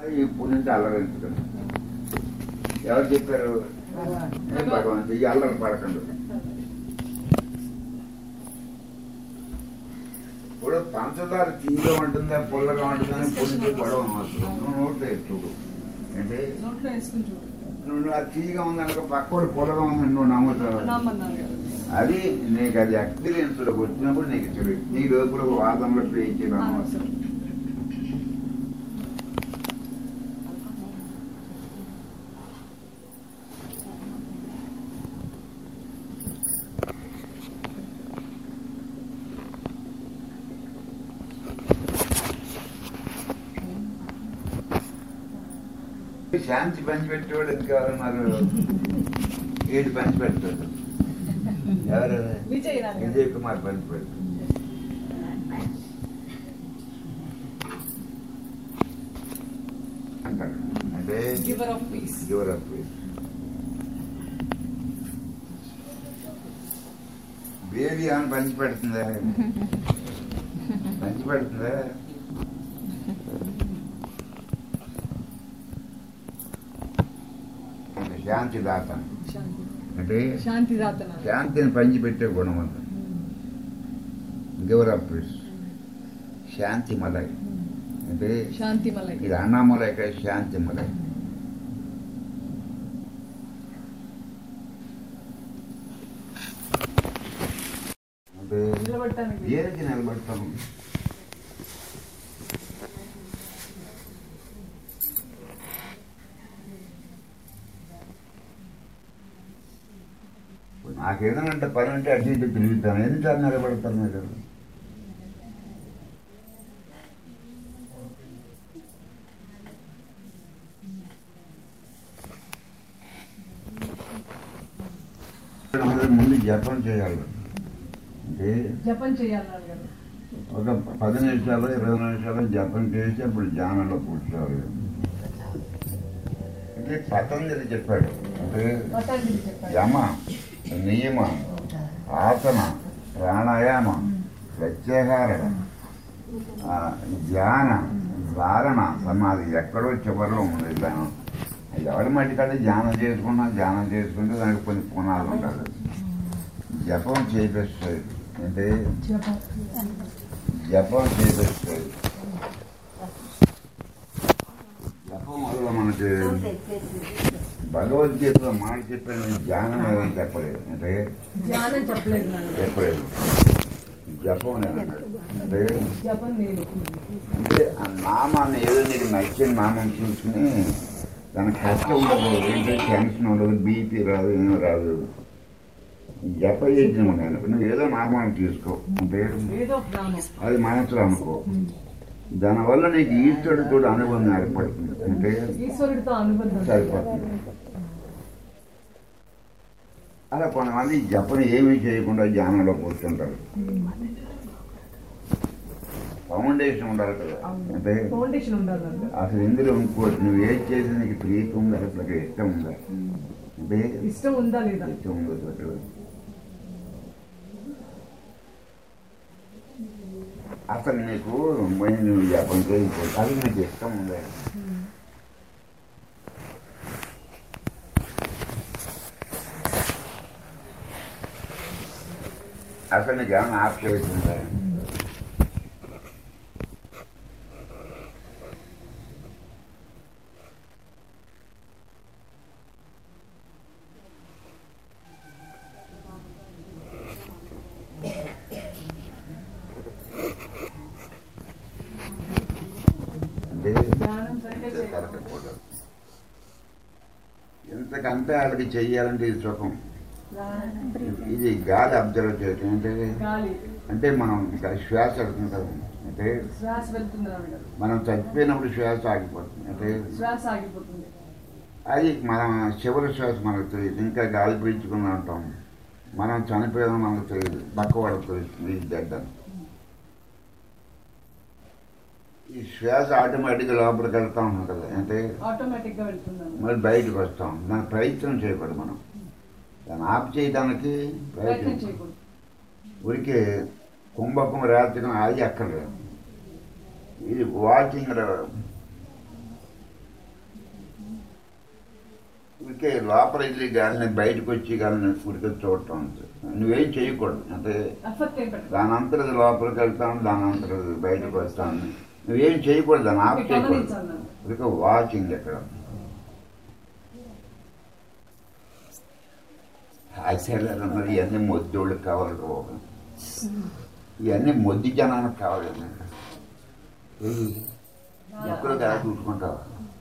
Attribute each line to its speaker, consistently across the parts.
Speaker 1: ఇప్పుడు నుంచి అల్లరించడం ఎవరు చెప్పారు ఏ భగవంతుడు ఈ అల్లరి పడకండి ఇప్పుడు పంచదార తీగా ఉంటుందా పుల్లగా ఉంటుందా అని పొంది గొడవ అవసరం నువ్వు నోట్లో చూడు అంటే
Speaker 2: నోట్లో వేసుకుని చూడు
Speaker 1: నువ్వు ఆ తీగా ఉందనుకో పక్కోడు పుల్లగా ఉందని నువ్వు నమ్ముతావు
Speaker 2: నమ్మన్నాను కదా
Speaker 1: అది నీకు అది ఎక్స్పీరియన్స్ వచ్చినప్పుడు నీకు తెలియదు నీ లోపల వాదంలో ప్లే
Speaker 2: ఆ,
Speaker 1: చేయడం
Speaker 2: సరే.
Speaker 1: శాంతి పంచిపెట్టేవాడు ఎంత కావాలన్నారు ఏడు పంచిపెట్టాడు ఎవరు
Speaker 2: విజయ్ రావు గారు.
Speaker 1: విజయ్ కుమార్ పంచిపెట్టు అంటారు అంటే
Speaker 2: giver of peace
Speaker 1: giver up baby అని పంచి పెడుతుందా పంచి పెడుతుందా అంటే శాంతి దాత
Speaker 2: శాంతి
Speaker 1: అంటే
Speaker 2: శాంతి దాతన
Speaker 1: శాంతిని పంచి పెట్టే గుణం అంత గివర్ అప్ శాంతి మలై అంటే
Speaker 2: శాంతి మలై
Speaker 1: ఇది అన్నామలై ఇక్కడ శాంతి మలై అంటే
Speaker 2: నిలబడటానికి
Speaker 1: దేనికి నిలబడతాం నాకేదనంటే పని అంటే అటు ఇటు తిరుగుతాను ఎన్నిసార్లు నిలబడతాను మీరు ముందు జపం చేయాలి అంటే
Speaker 2: జపం చేయాలన్నారు కదా
Speaker 1: ఒక పది నిమిషాలు ఇరవై నిమిషాలు జపం చేసి అప్పుడు ధ్యానంలో కూర్చోవాలి అంటే పతంజలి చెప్పాడు అంటే
Speaker 2: పతంజలి చెప్పారు
Speaker 1: యమ నియమ ఆసన ప్రాణాయామ ప్రత్యాహార ఆ, ధ్యాన ధారణ సమాధి ఎక్కడో చివరిలో ఉంది ధ్యానం ఎవరి మట్టికాడ ధ్యానం చేసుకున్నా ధ్యానం చేసుకుంటే దానికి కొన్ని పునాలు ఉండాలి జపం చేపిస్తుంది అంటే
Speaker 2: జపం
Speaker 1: జపం చేపిస్తుంది జపం వల్ల మనకి భగవద్గీతలో మాట చెప్పిన ధ్యానం ఏమని చెప్పలేదు అంటే
Speaker 2: ధ్యానం చెప్పలేదు నాన్న
Speaker 1: చెప్పలేదు జపం అని అన్నాడు అంటే
Speaker 2: జపం నేను
Speaker 1: అంటే ఆ నామాన్ని ఏదో నీకు నచ్చిన నామం చూసుకుని దానికి కష్టం ఉండదు ఏంటంటే టెన్షన్ ఉండదు బీపీ రాదు ఏమీ రాదు జప యజ్ఞం నేను నువ్వు ఏదో నామాన్ని తీసుకో అంటే
Speaker 2: ఏదో ఒక నామం
Speaker 1: అది మనసులో అనుకో దానివల్ల నీకు ఈశ్వరుడితో అనుబంధం ఏర్పడుతుంది అంటే
Speaker 2: ఈశ్వరుడితో అనుబంధం
Speaker 1: సరిపోతుంది అలా కొంతమంది జపం ఏమీ చేయకుండా ధ్యానంలో కూర్చుంటారు ఫౌండేషన్ ఉండాలి కదా అంటే
Speaker 2: ఫౌండేషన్ ఉండాలి నాన్న.
Speaker 1: అసలు ఇందులో ఇంకోటి నువ్వు ఏది చేసి నీకు ప్రీతి ఉందా అసలు ఇష్టం ఉందా అంటే
Speaker 2: ఇష్టం ఉందా లేదా
Speaker 1: ఇష్టం ఉందా అసలు అసలు నీకు మరి నువ్వు జపం చేయకపోతే అది నీకు ఇష్టం ఉందా అసలు నీకు ఏమైనా ఆప్షన్ ఉందా అంటే
Speaker 2: ధ్యానం సరిగ్గా చేయాలి
Speaker 1: ఎంతకంటే వాళ్ళకి చెయ్యాలంటే ఇది సుఖం
Speaker 2: ధ్యానం,
Speaker 1: ఇది గాలి అబ్జర్వ్ చేయటం అంటే
Speaker 2: గాలి
Speaker 1: అంటే మనం ఇంకా శ్వాస అవుతుంటాం అంటే
Speaker 2: శ్వాస వెళ్తుంది నాన్న గారు
Speaker 1: మనం చచ్చిపోయినప్పుడు శ్వాస ఆగిపోతుంది అంటే
Speaker 2: శ్వాస ఆగిపోతుంది
Speaker 1: అది మన చివరి శ్వాస మనకు తెలియదు ఇంకా గాలి పీల్చుకుని ఉంటాం మనం చనిపోయామని మనకు తెలియదు పక్క వాళ్ళకి తెలుస్తుంది ఇది డెడ్ అని ఈ శ్వాస ఆటోమేటిక్గా లోపలికి వెళ్తా ఉంటుంది కదా అంటే
Speaker 2: ఆటోమేటిక్ గా వెళ్తున్నాను
Speaker 1: మరి బయటకు వస్తాం దానికి ప్రయత్నం చేయకూడదు మనం దాన్ని ఆఫ్ చేయడానికి
Speaker 2: ప్రయత్నం
Speaker 1: ప్రయత్నం
Speaker 2: చేయకూడదు
Speaker 1: ఊరికే కుంభకం రాత్రికం అది అక్కర్లేదు ఇది వాకింగ్ ఊరికే లోపల వెళ్ళి గాలిని బయటకు వచ్చి గాలిని ఊరికే చూడటం అంతే. నువ్వేం చేయకూడదు అంటే
Speaker 2: ఎఫర్ట్ ఏం పెట్టాలి
Speaker 1: దాని అంతరం లోపలికి వెళ్తాను దాని అంతరం బయటకు వస్తాను నువ్వేం చేయకూడదు దాన్ని ఆఫ్ చేయకూడదు
Speaker 2: గమనించాలి నన్ను.
Speaker 1: ఊరికే వాచింగ్ ఎక్కడ ఆశ్చర్యాలు మరి ఇవన్నీ మొద్దోళ్ళకి కావాలి రోగం ఇవన్నీ మొద్ది జనానికి కావాలి ఎక్కడో కదా చూసుకుంటావా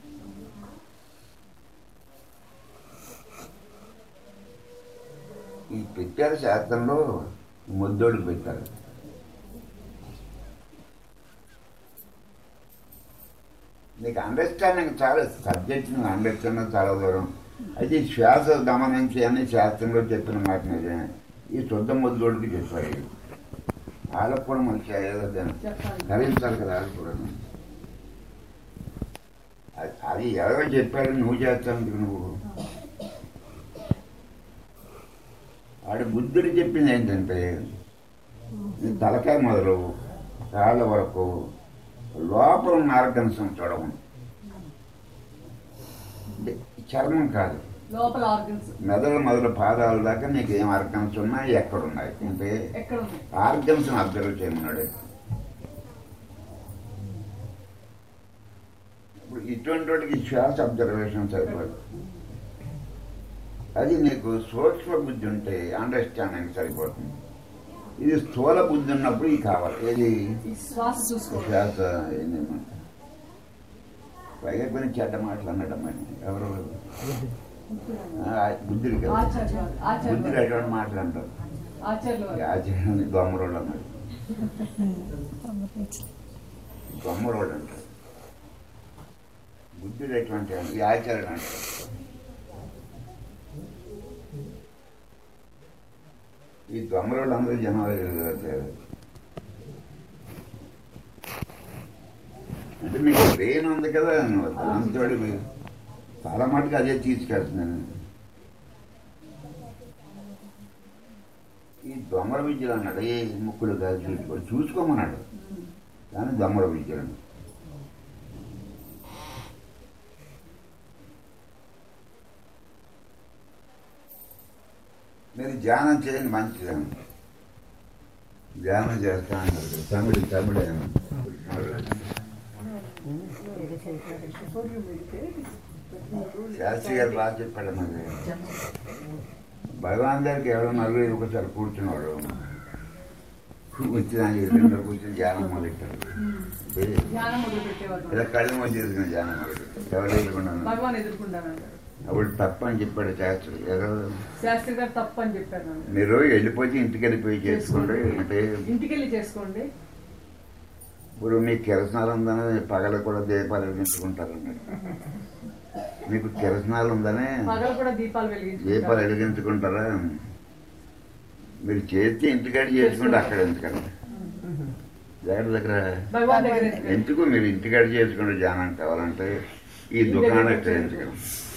Speaker 1: ఈ పెట్టారు శాస్త్రంలో మొద్దోళ్ళకి పెట్టారు నీకు అండర్స్టాండింగ్ చాలా సబ్జెక్ట్ అండర్స్టాండింగ్ చాలా దూరం అయితే ఈ శ్వాస గమనించి అన్ని శాస్త్రంలో చెప్పిన మాట నిజమే ఈ శుద్ధ మొద్దోడికి చెప్పారు ఇది. వాళ్ళకు కూడా మనకి ఏదో దాన్ని
Speaker 2: చెప్పాలి
Speaker 1: ధరించాలి కదా వాళ్ళు కూడా అది- అది ఎవరో చెప్పారు నువ్వు చేస్తాను నువ్వు వాడు బుద్ధుడు చెప్పింది ఏంటంటే నీ తలకాయ మొదలు కాళ్ళ వరకు లోపల ఉన్న ఆర్గన్స్ చూడము అంటే చర్మం కాదు
Speaker 2: లోపల ఆర్గన్స్
Speaker 1: మెదడు మొదలు పాదాల దాకా నీకు ఏం ఆర్గన్స్ ఉన్నాయి ఎక్కడ ఉన్నాయి అంటే
Speaker 2: ఎక్కడ ఉన్నాయి
Speaker 1: ఆర్గన్స్ అబ్జర్వ్ చేయమన్నాడు ఇప్పుడు ఇటువంటి వాటికి శ్వాస అబ్జర్వేషన్ సరిపోదు అది నీకు సూక్ష్మ బుద్ధి ఉంటే అండర్స్టాండింగ్ సరిపోతుంది ఇది స్థూల బుద్ధి ఉన్నప్పుడు ఇది కావాలి ఏది
Speaker 2: ఈ శ్వాస చూసుకోవాలి
Speaker 1: శ్వాస ఏంటమ్మా పైగా కొన్ని చెడ్డ మాటలు అన్నాడు మరి ఎవరు ఆ, బుద్ధుడు కదా
Speaker 2: ఆచార్య వారు, ఆచార్య
Speaker 1: బుద్ధుడు
Speaker 2: వారు.
Speaker 1: ఎటువంటి మాటలు అంటారు
Speaker 2: ఆచార్యుల వారు.
Speaker 1: ఆచరణ దొమ్మరోళ్ళు అన్నాడు దొమ్మరోళ్ళు అంటారు బుద్ధుడు ఎటువంటి వాడు? ఈ ఆచరణ అంటారు ఈ దొమ్మరోళ్ళు అందరూ జనవరి ఇరవై అంటే మీకు బ్రెయిన్ ఉంది కదా దాంతో చాలా మటుకు అదే తీసుకెళ్తున్నాను ఈ దొమ్మల విద్యలు అన్నాడు ఏ ముక్కులు కాదు చూసుకో చూసుకోమన్నాడు కానీ దొమ్మల విద్యలు అన్నాడు. మీరు ధ్యానం చేయండి మంచిది ధ్యానం చేస్తా అన్నారు తమిడి తమిడి శాస్త్రి గారు బాగా చెప్పాడు మరి భగవాన్ గారికి ఎవరో నలుగురు ఒకసారి కూర్చున్నాడు వచ్చిన ఎదురుగా కూర్చొని ధ్యానం మొదలెట్టారు ఏ,
Speaker 2: ధ్యానం మొదలు పెట్టేవారు
Speaker 1: ఇలా కళ్ళు మూసి చేసుకుని ధ్యానం మొదలెట్టారు ఎవరు ఎదుర్కొన్నాను
Speaker 2: భగవాన్ ఎదుర్కొంటాను
Speaker 1: అప్పుడు తప్పని చెప్పాడు శాస్త్రి ఎవరు
Speaker 2: శాస్త్రి గారు తప్పు అని చెప్పారు నన్ను.
Speaker 1: మీరు వెళ్ళిపోయి ఇంటికి వెళ్ళిపోయి చేసుకోండి అంటే
Speaker 2: ఇంటికి వెళ్ళి చేసుకోండి
Speaker 1: ఇప్పుడు మీకు కిరసనాలు ఉందని పగల కూడా దీపాలు వెలిగించుకుంటారు అన్నాడు మీకు కిరసనాలు ఉందనే
Speaker 2: పగలు కూడా దీపాలు
Speaker 1: దీపాలు
Speaker 2: వెలిగించుకుంటారు
Speaker 1: వెలిగించుకుంటారా మీరు చేస్తే ఇంటికాడ చేసుకుంటే అక్కడ ఎందుకండి దగ్గర దగ్గర
Speaker 2: భగవాన్ దగ్గర ఎందుకు?
Speaker 1: ఎందుకు మీరు ఇంటికాడ చేసుకుంటే ధ్యానం కావాలంటే ఈ దుకాణం ఇక్కడ ఎందుకు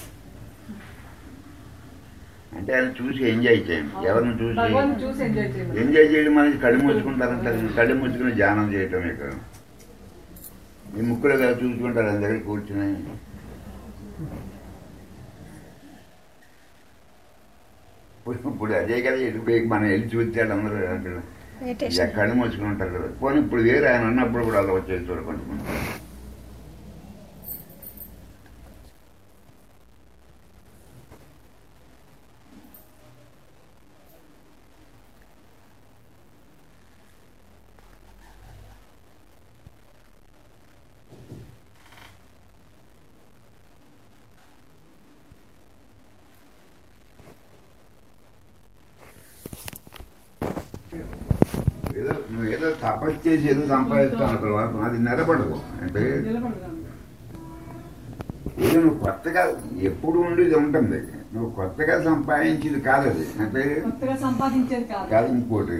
Speaker 1: అంటే ఆయన చూసి ఎంజాయ్ చేయండి ఎవరిని చూసి
Speaker 2: భగవాన్ చూసి ఎంజాయ్ చేయండి
Speaker 1: ఎంజాయ్ చేయడం మనకి కళ్ళు మూసుకుంటారంటే కళ్ళు మూసుకుని ధ్యానం చేయటం ఇక ఈ ముక్కులు కదా చూసుకుంటారు ఆయన దగ్గర కూర్చుని ఇప్పుడు ఇప్పుడు అదే కదా వెళ్ళిపోయి మనం వెళ్ళి చూస్తాడు అందరూ అంటాడు ఇక కళ్ళు మూసుకుని ఉంటారు కదా పోనీ ఇప్పుడు వేరే ఆయన ఉన్నప్పుడు కూడా అలా వచ్చేసి చూడకుంటున్నారు ఏదో నువ్వు ఏదో తపస్సు చేసి ఏదో సంపాదిస్తావు అనుకో అది నిలబడదు అంటే
Speaker 2: నిలబడదాం
Speaker 1: ఏదో నువ్వు కొత్తగా ఎప్పుడు ఉండేది ఉంటుంది నువ్వు కొత్తగా సంపాదించేది కాదు అది అంటే
Speaker 2: కొత్తగా సంపాదించేది కాదు
Speaker 1: కాదు ఇంకోటి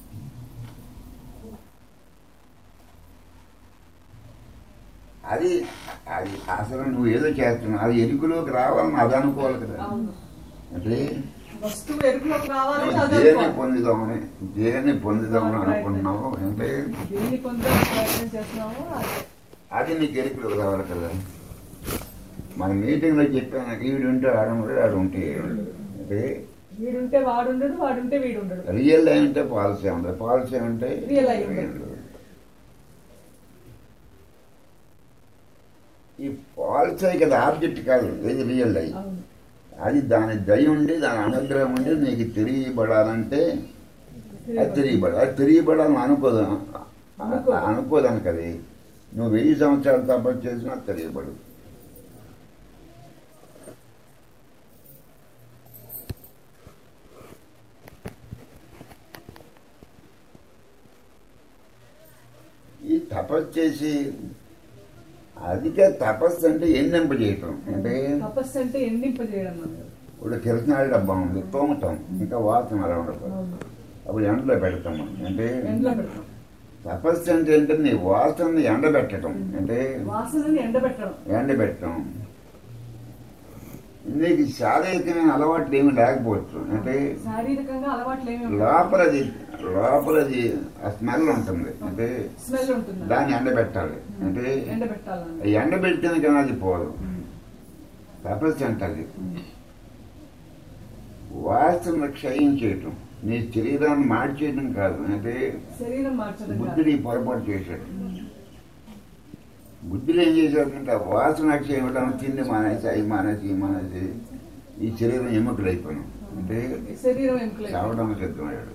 Speaker 1: అది అది అసలు నువ్వు ఏదో చేస్తున్నావు అది ఎరుకులోకి రావాలని అది అనుకోవాలి కదా
Speaker 2: అవును
Speaker 1: అంటే
Speaker 2: వస్తువు ఎరుకులోకి రావాలని
Speaker 1: నువ్వు దేన్ని
Speaker 2: చదువుకోవాలి
Speaker 1: పొందుదామని దేన్ని పొందుదామని అనుకుంటున్నావు అంటే
Speaker 2: దేన్ని పొందడానికి ప్రయత్నం చేస్తున్నామో అదే
Speaker 1: అది నీకు ఎరుకులోకి రావాలి కదా మన మీటింగ్లో చెప్పాను వీడు ఉంటే ఆడు ఉండడు ఆడు ఉంటే ఈడు ఉండడు. అంటే
Speaker 2: వీడుంటే వాడుండడు వాడుంటే వీడుండడు
Speaker 1: రియల్ లైఫ్ అంటే పాలసీ ఉంటుంది పాలసీ అంటే
Speaker 2: Real life ఉంటుంది.
Speaker 1: ఉండదు. ఈ పాలసీ కదా ఆబ్జెక్ట్ కాదు ఇది రియల్ లైఫ్
Speaker 2: అవును
Speaker 1: అది దాని దయ ఉండి దాని అనుగ్రహం ఉండి నీకు తెలియబడాలంటే అది తెలియబడ అది తెలియబడాలని అనుకోదు
Speaker 2: అనుకోదు.
Speaker 1: అనుకోదానికి అది నువ్వు వెయ్యి సంవత్సరాలు తపస్సు చేసినా తెలియబడు ఈ తపస్సు చేసి అధిక తపస్సు అంటే ఎన్నింప చేయటం అంటే
Speaker 2: తపస్సు అంటే ఎండింపజేయడం అన్నారు
Speaker 1: ఇప్పుడు కిరసనాడి డబ్బా ఉంది తోమటం ఇంకా వాసన అలా ఉండదు
Speaker 2: అవును
Speaker 1: అప్పుడు ఎండలో పెడతాం అంటే
Speaker 2: ఎండలో పెడతాం
Speaker 1: తపస్సు అంటే ఏంటంటే నీ వాసనని ఎండబెట్టడం అంటే
Speaker 2: వాసనని ఎండబెట్టడం
Speaker 1: ఎండబెట్టడం నీకు శారీరకమైన అలవాట్లు ఏమి లేకపోవచ్చు అంటే
Speaker 2: శారీరకంగా అలవాట్లు ఏమి
Speaker 1: లోపలది లోపలది ఆ స్మెల్ ఉంటుంది అంటే
Speaker 2: స్మెల్ ఉంటుంది
Speaker 1: దాన్ని ఎండబెట్టాలి అంటే
Speaker 2: ఎండబెట్టాలని
Speaker 1: ఎండబెడితేనే కానీ అది పోదు తపస్సు అంటే అది వాసన క్షయం చేయటం నీ శరీరాన్ని మార్చేయడం కాదు అంటే
Speaker 2: శరీరం మార్చడం కాదు.
Speaker 1: బుద్ధుడు ఈ పొరపాటు చేశాడు బుద్ధుడు ఏం చేశాడంటే ఆ వాసన చేయడం తిండి మానేసి అవి మానేసి ఇవి మానేసి ఈ శరీరం ఎముకలైపోయాను అంటే
Speaker 2: శరీరం ఎముకలే
Speaker 1: చావడం సిద్ధమయ్యాడు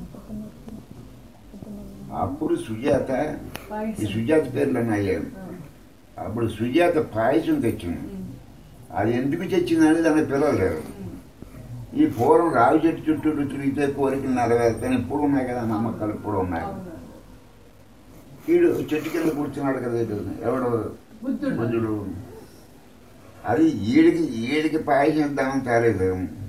Speaker 1: అప్పుడు సుజాత ఈ సుజాత పేర్లన్నీ అయ్యాను అప్పుడు సుజాత పాయసం తెచ్చింది అది ఎందుకు తెచ్చిందని దాన్ని పిలవలేరు ఈ పూర్వం రావి చెట్టు చుట్టూ తిరిగితే కోరికలు నెరవేరుతాయి ఇప్పుడు ఉన్నాయి కదా నమ్మకాలు ఇప్పుడు ఉన్నాయి వీడు చెట్టు కింద కూర్చున్నాడు కదా ఇటు. ఎవడు
Speaker 2: బుద్ధుడు
Speaker 1: బుద్ధుడు అది ఈడికి ఈడికి పాయసం ఇద్దామని తేలేదు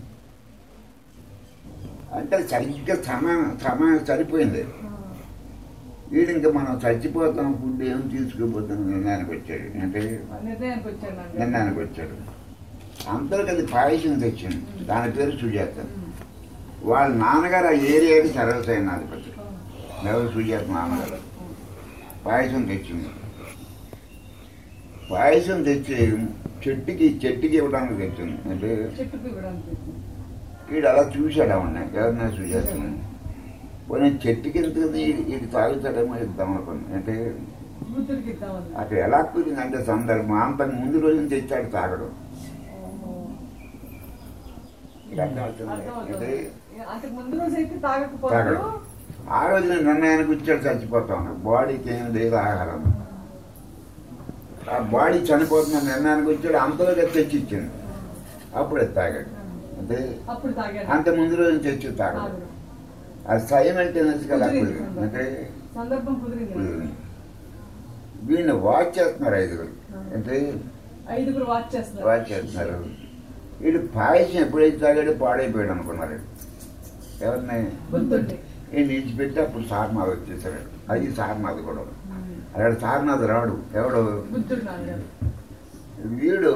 Speaker 1: అంటే సరిగ్గా సమయం సమయం సరిపోయింది వీడు ఇంకా మనం చచ్చిపోతాం ఫుడ్ ఏం తీసుకుపోతాం నిర్ణయానికి వచ్చాడు అంటే
Speaker 2: ఆ నిర్ణయానికి వచ్చాడు నాకు
Speaker 1: నిర్ణయానికి వచ్చాడు అందరికి అది పాయసం తెచ్చింది దాని పేరు సుజాత వాళ్ళ నాన్నగారు ఆ ఏరియాకి సర్వసైనాధిపతి ఎవరు సుజాత నాన్నగారు పాయసం తెచ్చింది పాయసం తెచ్చి చెట్టుకి చెట్టుకి ఇవ్వడానికి తెచ్చింది అంటే
Speaker 2: చెట్టుకు ఇవ్వడానికి
Speaker 1: వీడు అలా చూశాడు ఆవిడ ఎవరినైనా సుజాతని పోనీ చెట్టుకి ఎంత ఇది తాగుతాడేమో ఇద్దాం అనుకున్నాను అంటే
Speaker 2: బుద్ధుడికి ఇద్దామని
Speaker 1: అక్కడ ఎలా కుదిరింది అంటే సందర్భం అంతకు ముందు రోజున తెచ్చాడు తాగడం ఇది అర్థమవుతుంది. అంటే
Speaker 2: అర్థమవుతుంది అంతకు ముందు రోజు అయితే తాగకపోతే
Speaker 1: తాగడం ఆ రోజు నేను నిర్ణయానికి వచ్చాడు చచ్చిపోతాను బాడీకి ఏం లేదు ఆహారం ఆ బాడీ చనిపోతున్న నిర్ణయానికి వచ్చాడు అంతలోగా తెచ్చి ఇచ్చింది అప్పుడే తాగాడు అంటే
Speaker 2: అప్పుడు తాగాడు
Speaker 1: అంత ముందు రోజు తెచ్చి తాగడు
Speaker 2: తాగడు.
Speaker 1: అది సైమల్టేనియస్ కదా
Speaker 2: కుదిరింది
Speaker 1: కుదిరింది. అంటే
Speaker 2: సందర్భం కుదిరింది
Speaker 1: కుదిరింది. వీడిని వాచ్ చేస్తున్నారు ఐదుగురు అంటే
Speaker 2: ఐదుగురు వాచ్ చేస్తున్నారు
Speaker 1: వాచ్ చేస్తున్నారు వీడు పాయసం ఎప్పుడైతే తాగాడో పాడైపోయాడు అనుకున్నారు ఎవరిని
Speaker 2: బుద్ధుడిని
Speaker 1: ఈయన విడిచిపెట్టి అప్పుడు సారనాథ్ వచ్చేసాడు అది సారనాథ్ కూడా అక్కడ సారనాథ్ రాడు ఎవడు
Speaker 2: బుద్ధుడు నాన్నగారు
Speaker 1: వీడు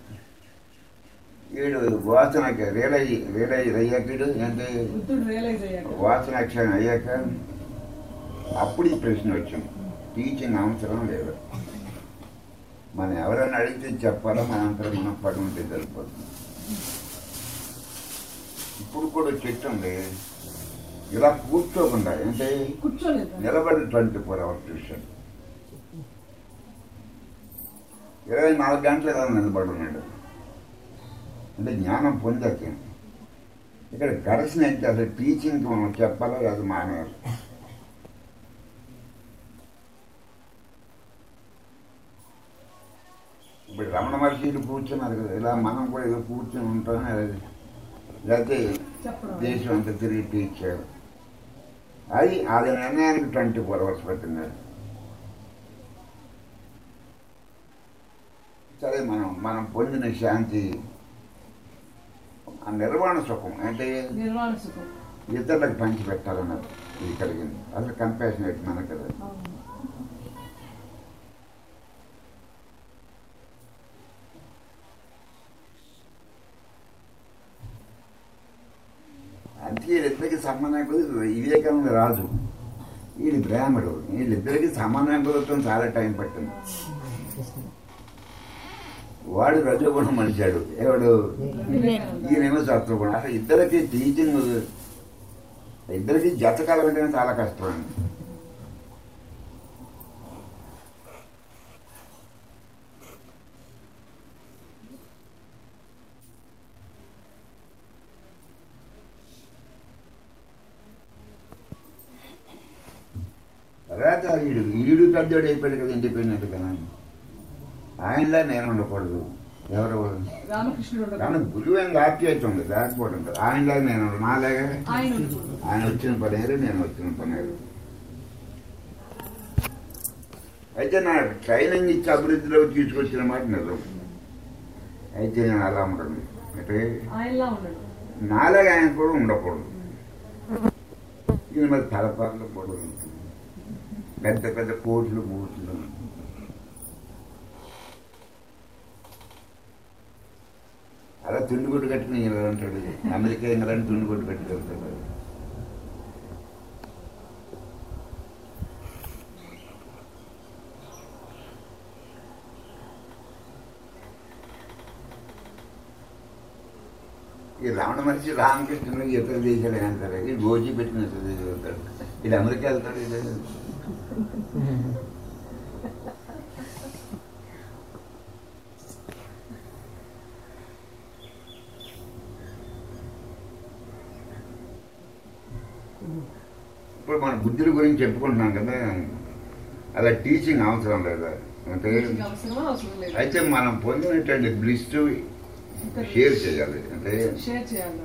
Speaker 1: వీడు వాసనకి రియలైజ్ రియలైజ్ అయ్యాక వీడు అంటే
Speaker 2: బుద్ధుడు రియలైజ్ అయ్యాక
Speaker 1: వాసన అక్షరం అయ్యాక అప్పుడు ఈ ప్రశ్న వచ్చింది టీచింగ్ అవసరం లేదు మనం ఎవరైనా అడిగితే చెప్పాలో మన అంతా మనం పడుకుంటే సరిపోతుంది ఇప్పుడు కూడా చెట్టు ఉంది ఇలా కూర్చోకుండా అంటే
Speaker 2: కూర్చోలేదు
Speaker 1: నిలబడి ట్వంటీ ఫోర్ అవర్స్ చూశాడు ఇరవై నాలుగు గంటలు ఇలా నిలబడి ఉన్నాడు అంటే జ్ఞానం పొందాక ఇక్కడ ఘర్షణ ఏంటి అసలు టీచింగ్ మనం చెప్పాలో అది మానేయాలి ఇప్పుడు రమణ మహర్షిలు కూర్చున్నారు కదా ఇలా మనం కూడా ఏదో కూర్చొని ఉంటాం అది లేకపోతే
Speaker 2: చెప్పడం
Speaker 1: దేశం అంతా తిరిగి టీచారు అది అది నిర్ణయానికి ట్వంటీ ఫోర్ అవర్స్ పట్టినాడు సరే మనం మనం పొందిన శాంతి ఆ నిర్వాణ సుఖం అంటే
Speaker 2: నిర్వాణ సుఖం
Speaker 1: ఇతరులకు పంచి పెట్టాలన్నది ఇది కలిగింది అసలు కంపాషనేట్ మనకు కదా
Speaker 2: అవును.
Speaker 1: అందుకే వీళ్ళిద్దరికి సంబంధం కుదిరి వివేకానంద రాజు వీడి బ్రాహ్మడు వీళ్ళిద్దరికి సమన్వయం కుదరటం చాలా టైం పట్టింది వాడు రజోగుణం మనిషాడు ఎవడు
Speaker 2: వివేకానంద.
Speaker 1: ఈయనేమో సత్వగుణం అసలు ఇద్దరికి టీచింగ్ ఇద్దరికి జత కలగటమే చాలా కష్టం అండి తర్వాత ఈడు ఈడు పెద్దోడు అయిపోయాడు కదా ఇండిపెండెంట్ కదా ఆయనలా నేను ఉండకూడదు ఎవరు
Speaker 2: రామకృష్ణుడు
Speaker 1: కానీ గురువు ఏం ఆప్యాయత ఉంది లేకపోవడం కదా ఆయనలాగా నేను ఉండను. నాలాగా
Speaker 2: ఆయన ఉండకూడదు.
Speaker 1: ఆయన వచ్చిన పనేరు నేను వచ్చిన పనేరు అయితే నా ట్రైనింగ్ ఇచ్చి అభివృద్ధిలో తీసుకొచ్చిన మాట నిజం అయితే నేను అలా ఉండను అంటే
Speaker 2: ఆయనలా ఉండడు
Speaker 1: నాలాగా ఆయన కూడా ఉండకూడదు ఇది మరి తలపాట్లు కూడా ఉంటుంది పెద్ద పెద్ద కోట్లు బూట్లు అలా తుండిగుడ్డు కట్టుకుని ఇలా ఉంటాడు అమెరికా ఇంగ్లాండ్ తుండిగుడ్డు కట్టుకెళ్తాడు ఈ రావణ మనిషి రామకృష్ణుడు ఇతర దేశాలు వెళ్తారు ఈ గోజీ పెట్టిన ఇతర దేశాలు వెళ్తాడు ఇది అమెరికా వెళ్తాడు ఇది ఇప్పుడు మన బుద్ధుల గురించి చెప్పుకుంటున్నాం కదా అలా టీచింగ్ అవసరం లేదా అంటే
Speaker 2: నీకు అవసరమా అవసరం లేదు
Speaker 1: అయితే మనం పొందినటువంటి బ్లిస్ షేర్ చేయాలి అంటే
Speaker 2: షేర్ చేయాలి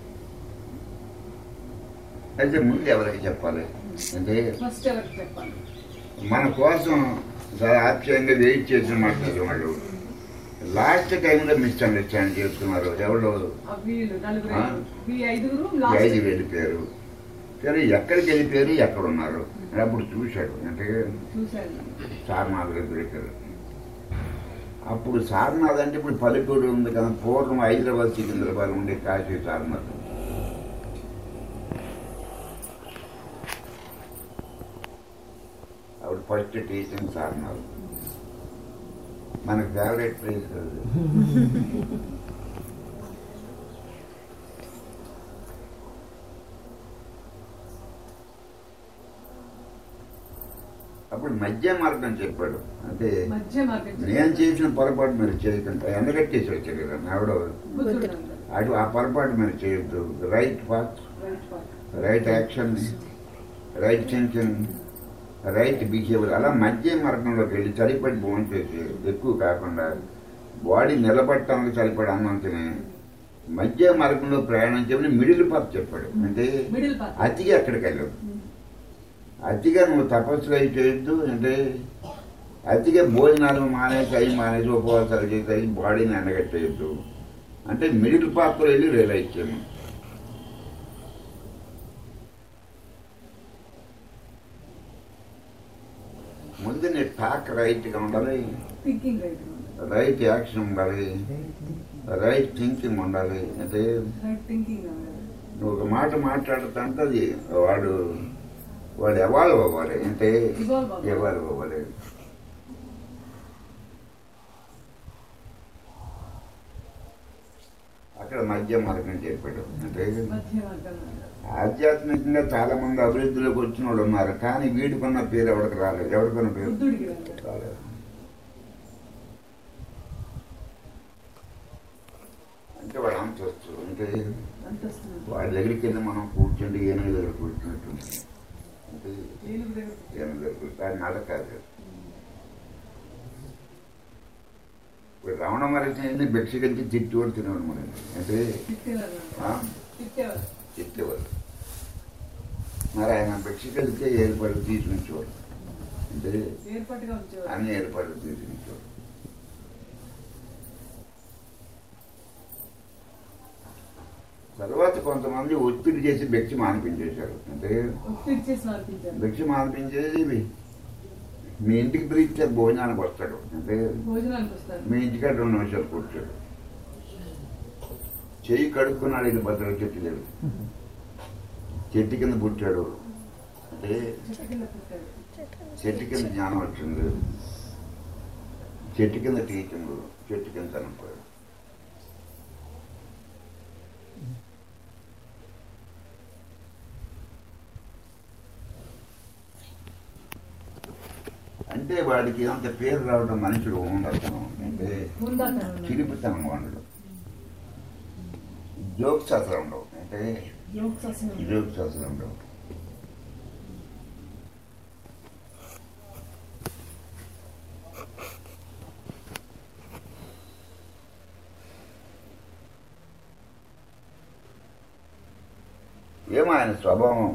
Speaker 1: అయితే ముందు ఎవరికి చెప్పాలి అంటే
Speaker 2: ఫస్ట్ ఎవరికి చెప్పాలి
Speaker 1: మన కోసం చాలా ఆప్యాయంగా వెయిట్ చేసిన మాట్లాడుతున్న వాళ్ళు లాస్ట్ టైంలో మిస్అండర్స్టాండ్ చేసుకున్నారు ఎవరు
Speaker 2: ఆ వీళ్ళు నలుగురు
Speaker 1: ఆ?
Speaker 2: ఈ ఐదుగురు
Speaker 1: ఐదు
Speaker 2: లాస్ట్
Speaker 1: వెళ్ళిపోయారు సరే ఎక్కడికి వెళ్ళిపోయారు ఎక్కడ ఉన్నారు అప్పుడు చూశాడు అంటే
Speaker 2: చూశాను
Speaker 1: సారనాథ్ దొరికారు అప్పుడు సారనాథ్ అంటే ఇప్పుడు పల్లెటూరు ఉంది కదా పూర్వం హైదరాబాద్ సికింద్రాబాద్ ఉండే కాశీ సారనాథ్ అప్పుడు ఫస్ట్ టీచింగ్ సారనాథ్ మనకు ఫేవరెట్ ప్లేస్ అది అప్పుడు మధ్య మార్గం చెప్పాడు అంటే
Speaker 2: మధ్య మార్గం
Speaker 1: నేను చేసిన పొరపాటు మీరు చేయకుండా ఎండగట్టేసి వచ్చారు కదా ఆవిడ
Speaker 2: బుద్ధుడు
Speaker 1: అటు ఆ పొరపాటు మీరు చేయొద్దు right path
Speaker 2: right part
Speaker 1: right action right thinking right behaviour అలా మధ్య మార్గంలోకి వెళ్ళి సరిపడి భోంచేసి ఎక్కువ కాకుండా బాడీ నిలబట్టడానికి సరిపడి అన్నం తిని మధ్య మార్గంలో ప్రయాణం చేయమని మిడిల్ పాత్ చెప్పాడు అంటే
Speaker 2: మిడిల్ పార్ట్
Speaker 1: అతిగా అక్కడికి వెళ్ళవు అతిగా నువ్వు తపస్సులు అయి చేయొద్దు అంటే అతిగా భోజనాలు మానేసి అవి మానేసి ఉపవాసాలు చేసి అవి బాడీని ఎండగట్టేయద్దు అంటే మిడిల్ పాత్రలో వెళ్ళి రియలైజ్ చేయను ముందు నీ టాక్ రైట్గా ఉండాలి
Speaker 2: థింకింగ్ రైట్
Speaker 1: రైట్ యాక్షన్ ఉండాలి రైట్ థింకింగ్ ఉండాలి అంటే
Speaker 2: రైట్ థింకింగ్
Speaker 1: నువ్వు ఒక మాట మాట్లాడుతుంటే అది వాడు వాడు ఎవాల్వ్ అవ్వాలి అంటే
Speaker 2: Evolve అవ్వాలి.
Speaker 1: ఎవాల్వ్ అవ్వాలి అక్కడ మధ్య మార్గం చెప్పాడు అంటే
Speaker 2: మధ్య మార్గం
Speaker 1: ఆధ్యాత్మికంగా చాలా మంది అభివృద్ధిలోకి వచ్చిన వాళ్ళు ఉన్నారు కానీ వీడికున్న పేరు ఎవరికి రాలేదు ఎవరికున్న పేరు
Speaker 2: బుద్ధుడికి వెళ్ళాలి.
Speaker 1: రాలేదు అంటే వాడు అంతస్తు అంటే
Speaker 2: అంతస్తులు
Speaker 1: వాడి దగ్గరికి వెళ్ళి మనం కూర్చుండి ఏనుగు దగ్గర కూర్చున్నట్టు అంటే
Speaker 2: ఏనుగు దగ్గర
Speaker 1: ఏనుగు దగ్గర కూర్చొని నడ కాదు ఇప్పుడు రమణ మహర్షి భిక్షకించి తిట్టి కూడా తినేవాడు మనం అంటే
Speaker 2: తిట్టేవారు
Speaker 1: ఆ?
Speaker 2: తిట్టేవారు
Speaker 1: తిట్టేవారు మరి ఆయన భిక్షకెళ్తే ఏర్పాట్లు తీసుకునేవాడు అంటే
Speaker 2: ఏర్పాటుగా ఉంచేవారు
Speaker 1: అన్ని ఏర్పాట్లు తీసుకునేవాడు తర్వాత కొంతమంది ఒత్తిడి చేసి భిక్ష మానిపించేశారు అంటే
Speaker 2: ఒత్తిడి చేసి మార్పించారు
Speaker 1: భిక్ష మానిపించేది ఇవి. మీ ఇంటికి పిలిస్తే భోజనానికి వస్తాడు అంటే
Speaker 2: భోజనానికి వస్తారు
Speaker 1: మీ ఇంటికాడ రెండు నిమిషాలు కూర్చోడు చెయ్యి కడుక్కున్నాడు ఇది భద్ర చెట్టు లేదు చెట్టు కింద పుట్టాడు అంటే
Speaker 2: చెట్టు కింద పుట్టారు
Speaker 1: చెట్టు కింద జ్ఞానం వచ్చింది చెట్టు కింద టీచింగ్ చెట్టు కింద చనిపోయాడు అంటే వాడికి అంత పేరు రావడం మనుషులు ఉండదు అంటే
Speaker 2: ఉందాతనం
Speaker 1: చిలిపితనం ఉండదు జోక్స్ అసలు ఉండవు అంటే
Speaker 2: యోగ్స్ అసలు
Speaker 1: జోక్స్ అసలు ఉండవు ఏమో ఆయన స్వభావం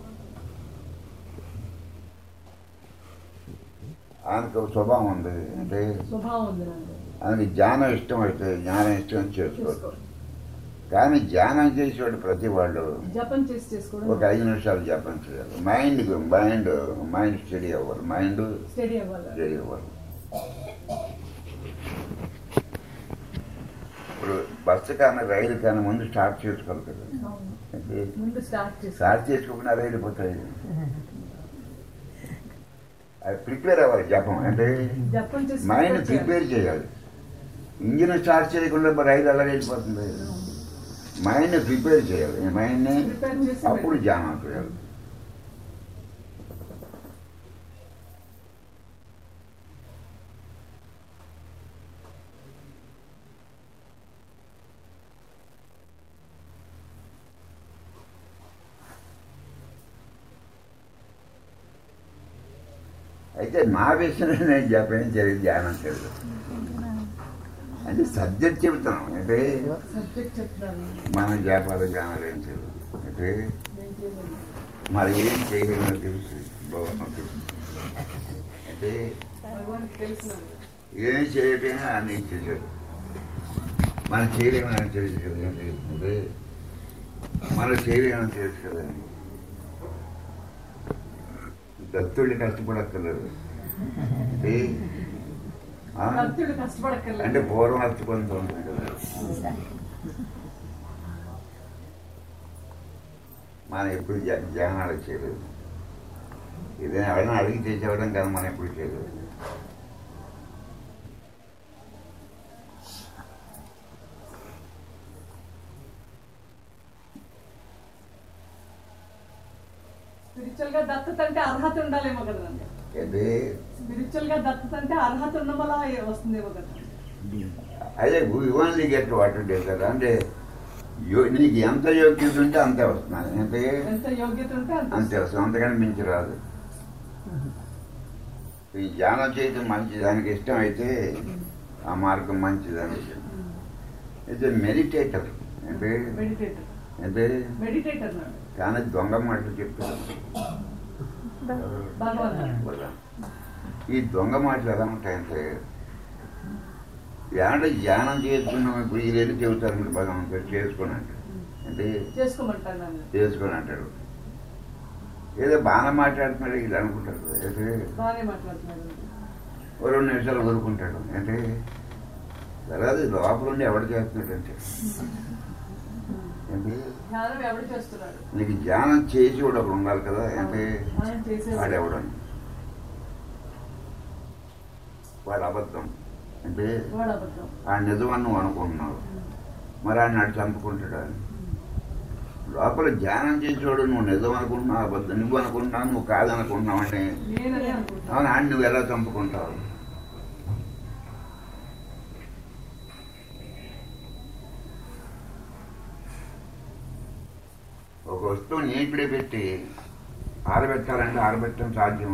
Speaker 1: ఆయనకు ఒక స్వభావం ఉంది అంటే
Speaker 2: స్వభావం ఉంది నాకు
Speaker 1: ఆయనకి జ్ఞానం ఇష్టం అయితే జ్ఞానం ఇష్టం అని చేసుకోవచ్చు
Speaker 2: చేసుకో
Speaker 1: కానీ ధ్యానం చేసేవాడు ప్రతి వాళ్ళు
Speaker 2: జపం చేసి చేసుకోవడం
Speaker 1: ఒక ఐదు నిమిషాలు జపం చేయాలి మైండ్ మైండ్ మైండ్ స్టడీ అవ్వాలి మైండ్
Speaker 2: స్టడీ అవ్వాలి
Speaker 1: స్టడీ అవ్వాలి ఇప్పుడు బస్సు కానీ రైలు కానీ ముందు స్టార్ట్ చేసుకోవాలి కదా
Speaker 2: అవును.
Speaker 1: అంటే
Speaker 2: ముందు స్టార్ట్ చేసి
Speaker 1: స్టార్ట్ చేసుకోకుండా రైలు పోతాయి అది ప్రిపేర్ అవ్వాలి జపం అంటే
Speaker 2: జపం చేసి
Speaker 1: మైండ్
Speaker 2: prepare చేయాలి.
Speaker 1: ప్రిపేర్ చేయాలి ఇంజిన్ స్టార్ట్ చేయకుండా మరి రైలు అలా వెళ్ళిపోతుంది మైండ్ ప్రిపేర్ చేయాలి మైండ్ని
Speaker 2: ప్రిపేర్ చేసి
Speaker 1: అప్పుడు ధ్యానం చేయాలి అయితే నా విషయంలో నేను చెప్పేం తెలియదు ధ్యానం తెలియదు అంటే సబ్జెక్ట్ చెబుతాం అంటే
Speaker 2: సబ్జెక్ట్ చెప్తాను
Speaker 1: మన వ్యాపార జ్ఞానం ఏం తెలియదు అంటే
Speaker 2: నేను చేయలేదు.
Speaker 1: మరి ఏం చేయలేమో తెలుసు బాగుంది అంటే
Speaker 2: భగవానికి తెలుసు నాకు.
Speaker 1: ఏం చేయకపోయినా అన్ని ఇచ్చేసాడు మనం చేయలేమని తెలుసు కదా ఏంటి? అంటే మనం చేయలేమని తెలుసు కదా దత్తుళ్ళు కష్టపడక్కర్లేదు అంటే ఆ?
Speaker 2: భక్తుడు కష్టపడక్కర్లేదు
Speaker 1: అంటే పూర్వం అర్థపంతో ఉంటుంది కదా మనం ఎప్పుడు ధ్యా- ధ్యానాలు చేయలేదు ఏదైనా ఎవరైనా అడిగి చేసేవడం కదా మనం ఎప్పుడు చేయలేదు
Speaker 2: స్పిరిచువల్ గా దత్తత అంటే అర్హత ఉండాలేమో కదా నాకు.
Speaker 1: అంటే
Speaker 2: స్పిరిచువల్ గా దత్తత అంటే అర్హత ఉండడం వల్ల వస్తుందేమో కదా
Speaker 1: అదే ఓన్లీ గెట్ వాటర్ కదా అంటే యో- నీకు ఎంత యోగ్యత ఉంటే అంతే వస్తున్నాను అంటే
Speaker 2: ఎంత యోగ్యత ఉంటే అంత
Speaker 1: అంతే వస్తుంది అంతకని మించి రాదు ఈ ధ్యానం చేయడం మంచిది దానికి ఇష్టం అయితే ఆ మార్గం మంచిదని అయితే మెడిటేటర్ అంటే
Speaker 2: మెడిటేటర్
Speaker 1: అంటే
Speaker 2: మెడిటేటర్ నాడు
Speaker 1: కానీ దొంగ మాటలు చెప్తారు
Speaker 2: భగవాన్
Speaker 1: వల్ల. ఈ దొంగ మాటలు ఎలా ఉంటాయంటే ఏమంటే ధ్యానం చేసుకున్నాం ఇప్పుడు ఈ రెండు చెబుతారు మీరు భగవంతుడు చేసుకుని అంటాడు అంటే
Speaker 2: చేసుకోమంటాను నన్ను
Speaker 1: చేసుకుని అంటాడు ఏదో బాగా మాట్లాడుతున్నాడు ఇది అనుకుంటారు అయితే
Speaker 2: బాగానే మాట్లాడుతున్నాడు
Speaker 1: ఓ రెండు నిమిషాలు ఊరుకుంటాడు అంటే తర్వాత లోపల ఉండి ఎవడు చేస్తున్నాడు అంటే అంటే
Speaker 2: ధ్యానం ఎవడు చేస్తున్నాడు
Speaker 1: నీకు ధ్యానం చేసి కూడా ఒకడు ఉండాలి కదా అంటే
Speaker 2: ధ్యానం చేసేవాడు
Speaker 1: వాడెవడని వాడు అబద్ధం అంటే
Speaker 2: వాడు అబద్ధం
Speaker 1: ఆ నిజమని నువ్వు అనుకుంటున్నావు మరి ఆయన నాడు చంపుకుంటాడు అని లోపల ధ్యానం చేసేవాడు నువ్వు నిజం అనుకుంటున్నావు అబద్ధం నువ్వు అనుకుంటున్నావు నువ్వు కాదనుకుంటున్నావు అంటే
Speaker 2: నేననే అనుకుంటాను
Speaker 1: అవును ఆయన నువ్వు ఎలా చంపుకుంటావు ఒక వస్తువు నీటిలో పెట్టి ఆరబెట్టాలంటే ఆరబెట్టడం సాధ్యం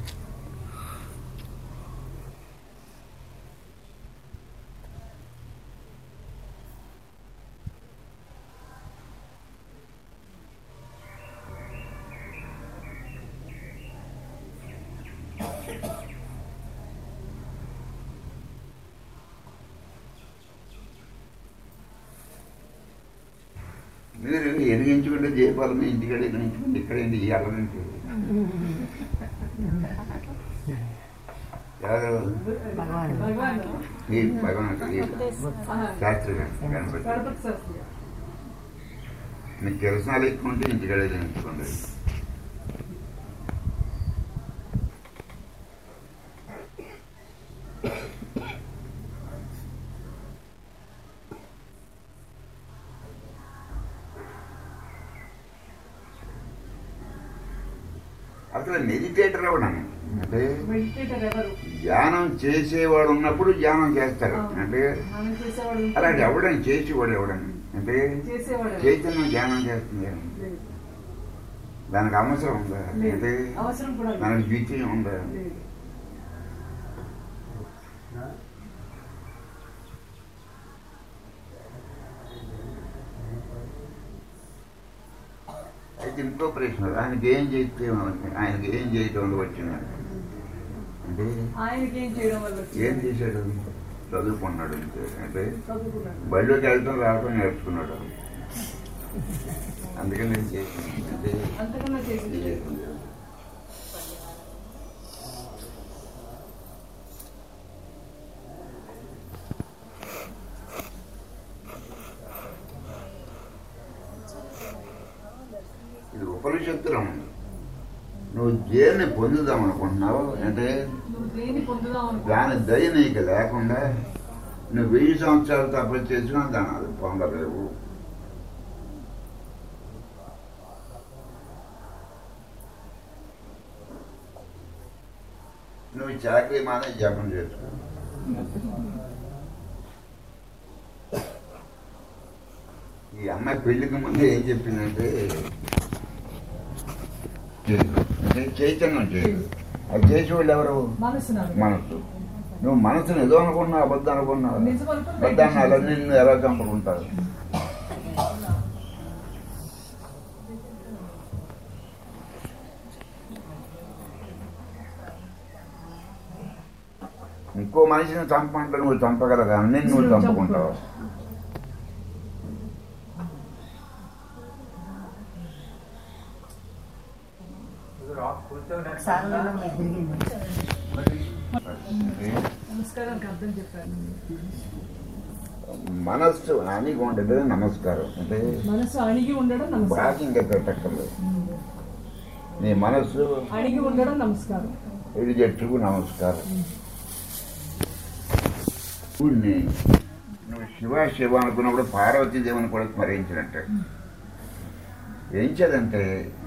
Speaker 1: మీరు ఎదిగించుకుంటే దీపాలను ఇంటికాడ ఎదిగించుకుంటే ఇక్కడ ఏంటి ఈ అల్లరించి ఎవరు
Speaker 2: భగవాన్
Speaker 1: ఈ భగవంతుడు ఈ
Speaker 2: ఆహా.
Speaker 1: శాస్త్రి గారు, గణపతి
Speaker 2: గణపతి శాస్త్రి
Speaker 1: మీకు కిరసనాలు ఎక్కువ ఉంటే ఇంటికాడ ఎదిగించుకోండి అసలు మెడిటేటర్ ఎవడని అంటే
Speaker 2: మెడిటేటర్ ఎవరు
Speaker 1: ధ్యానం చేసేవాడు ఉన్నప్పుడు ధ్యానం చేస్తారు
Speaker 2: అవును.
Speaker 1: అంటే
Speaker 2: మనం చేసేవాడు
Speaker 1: అలాంటి ఎవడని చేసేవాడు ఎవడని అంటే
Speaker 2: చేసేవాడు ఎవరు?
Speaker 1: చైతన్యం ధ్యానం చేస్తుంది
Speaker 2: లేదు.
Speaker 1: దానికి అవసరం ఉందా
Speaker 2: లేదు.
Speaker 1: అంటే
Speaker 2: అవసరం కూడా లేదు.
Speaker 1: దానికి ద్వితీయం ఉందా
Speaker 2: లేదు.
Speaker 1: అయితే ఇంకో ప్రశ్న ఆయనకి ఏం చేస్తే ఆయనకి ఏం చేయటం వల్ల వచ్చింది అంటే
Speaker 2: ఆయనకి ఏం చేయడం వల్ల వచ్చింది?
Speaker 1: ఏం చేశాడు చదువుకున్నాడు అంతే అంటే
Speaker 2: చదువుకున్నాడు
Speaker 1: బడిలోకి వెళ్తాం రావటం నేర్చుకున్నాడు అందుకని నేను చేసింది అంటే
Speaker 2: అంతకన్నా
Speaker 1: ఇది
Speaker 2: చేసింది లేదు.
Speaker 1: చేసింది. ఇది ఉపనిషత్తులో ఉంది నువ్వు దేన్ని పొందుదాం అనుకుంటున్నావు అంటే
Speaker 2: నువ్వు దేన్ని పొందుదాం అనుకో
Speaker 1: దాని దయ నీకు లేకుండా నువ్వు వెయ్యి సంవత్సరాలు తప్పని చేసినా దాని అది పొందలేవు నువ్వు చాకరీ మానే జపం చేసుకో ఈ అమ్మాయి పెళ్లికి ముందు ఏం చెప్పిందంటే చేయదు. అంటే చైతన్యం చేయదు అది చేసేవాళ్ళు ఎవరు
Speaker 2: మనసు నాకు
Speaker 1: మనసు నువ్వు మనసుని ఏదో అనుకున్నావు అబద్ధం అనుకున్నావు
Speaker 2: నిజం అనుకుని
Speaker 1: అబద్ధాన్ని అలా నిన్ను ఎలా చంపుకుంటారు ఇంకో మనిషిని చంపంటే నువ్వు చంపగలగా నిన్ను నువ్వు చంపుకుంటావు
Speaker 2: నమస్కారానికి అర్థం చెప్పాను
Speaker 1: మనస్సు అణిగి ఉండేది నమస్కారం అంటే
Speaker 2: మనసు అణిగి ఉండడం నమస్కారం
Speaker 1: బాగా ఇంకా పెట్టక్కర్లేదు నీ మనస్సు
Speaker 2: అణిగి ఉండడం నమస్కారం
Speaker 1: ఇది జట్టుకు నమస్కారం శివుణ్ణి నువ్వు శివ శివ అనుకున్నప్పుడు పార్వతీదేవిని కూడా స్మరించినట్టు ఏం చేదంటే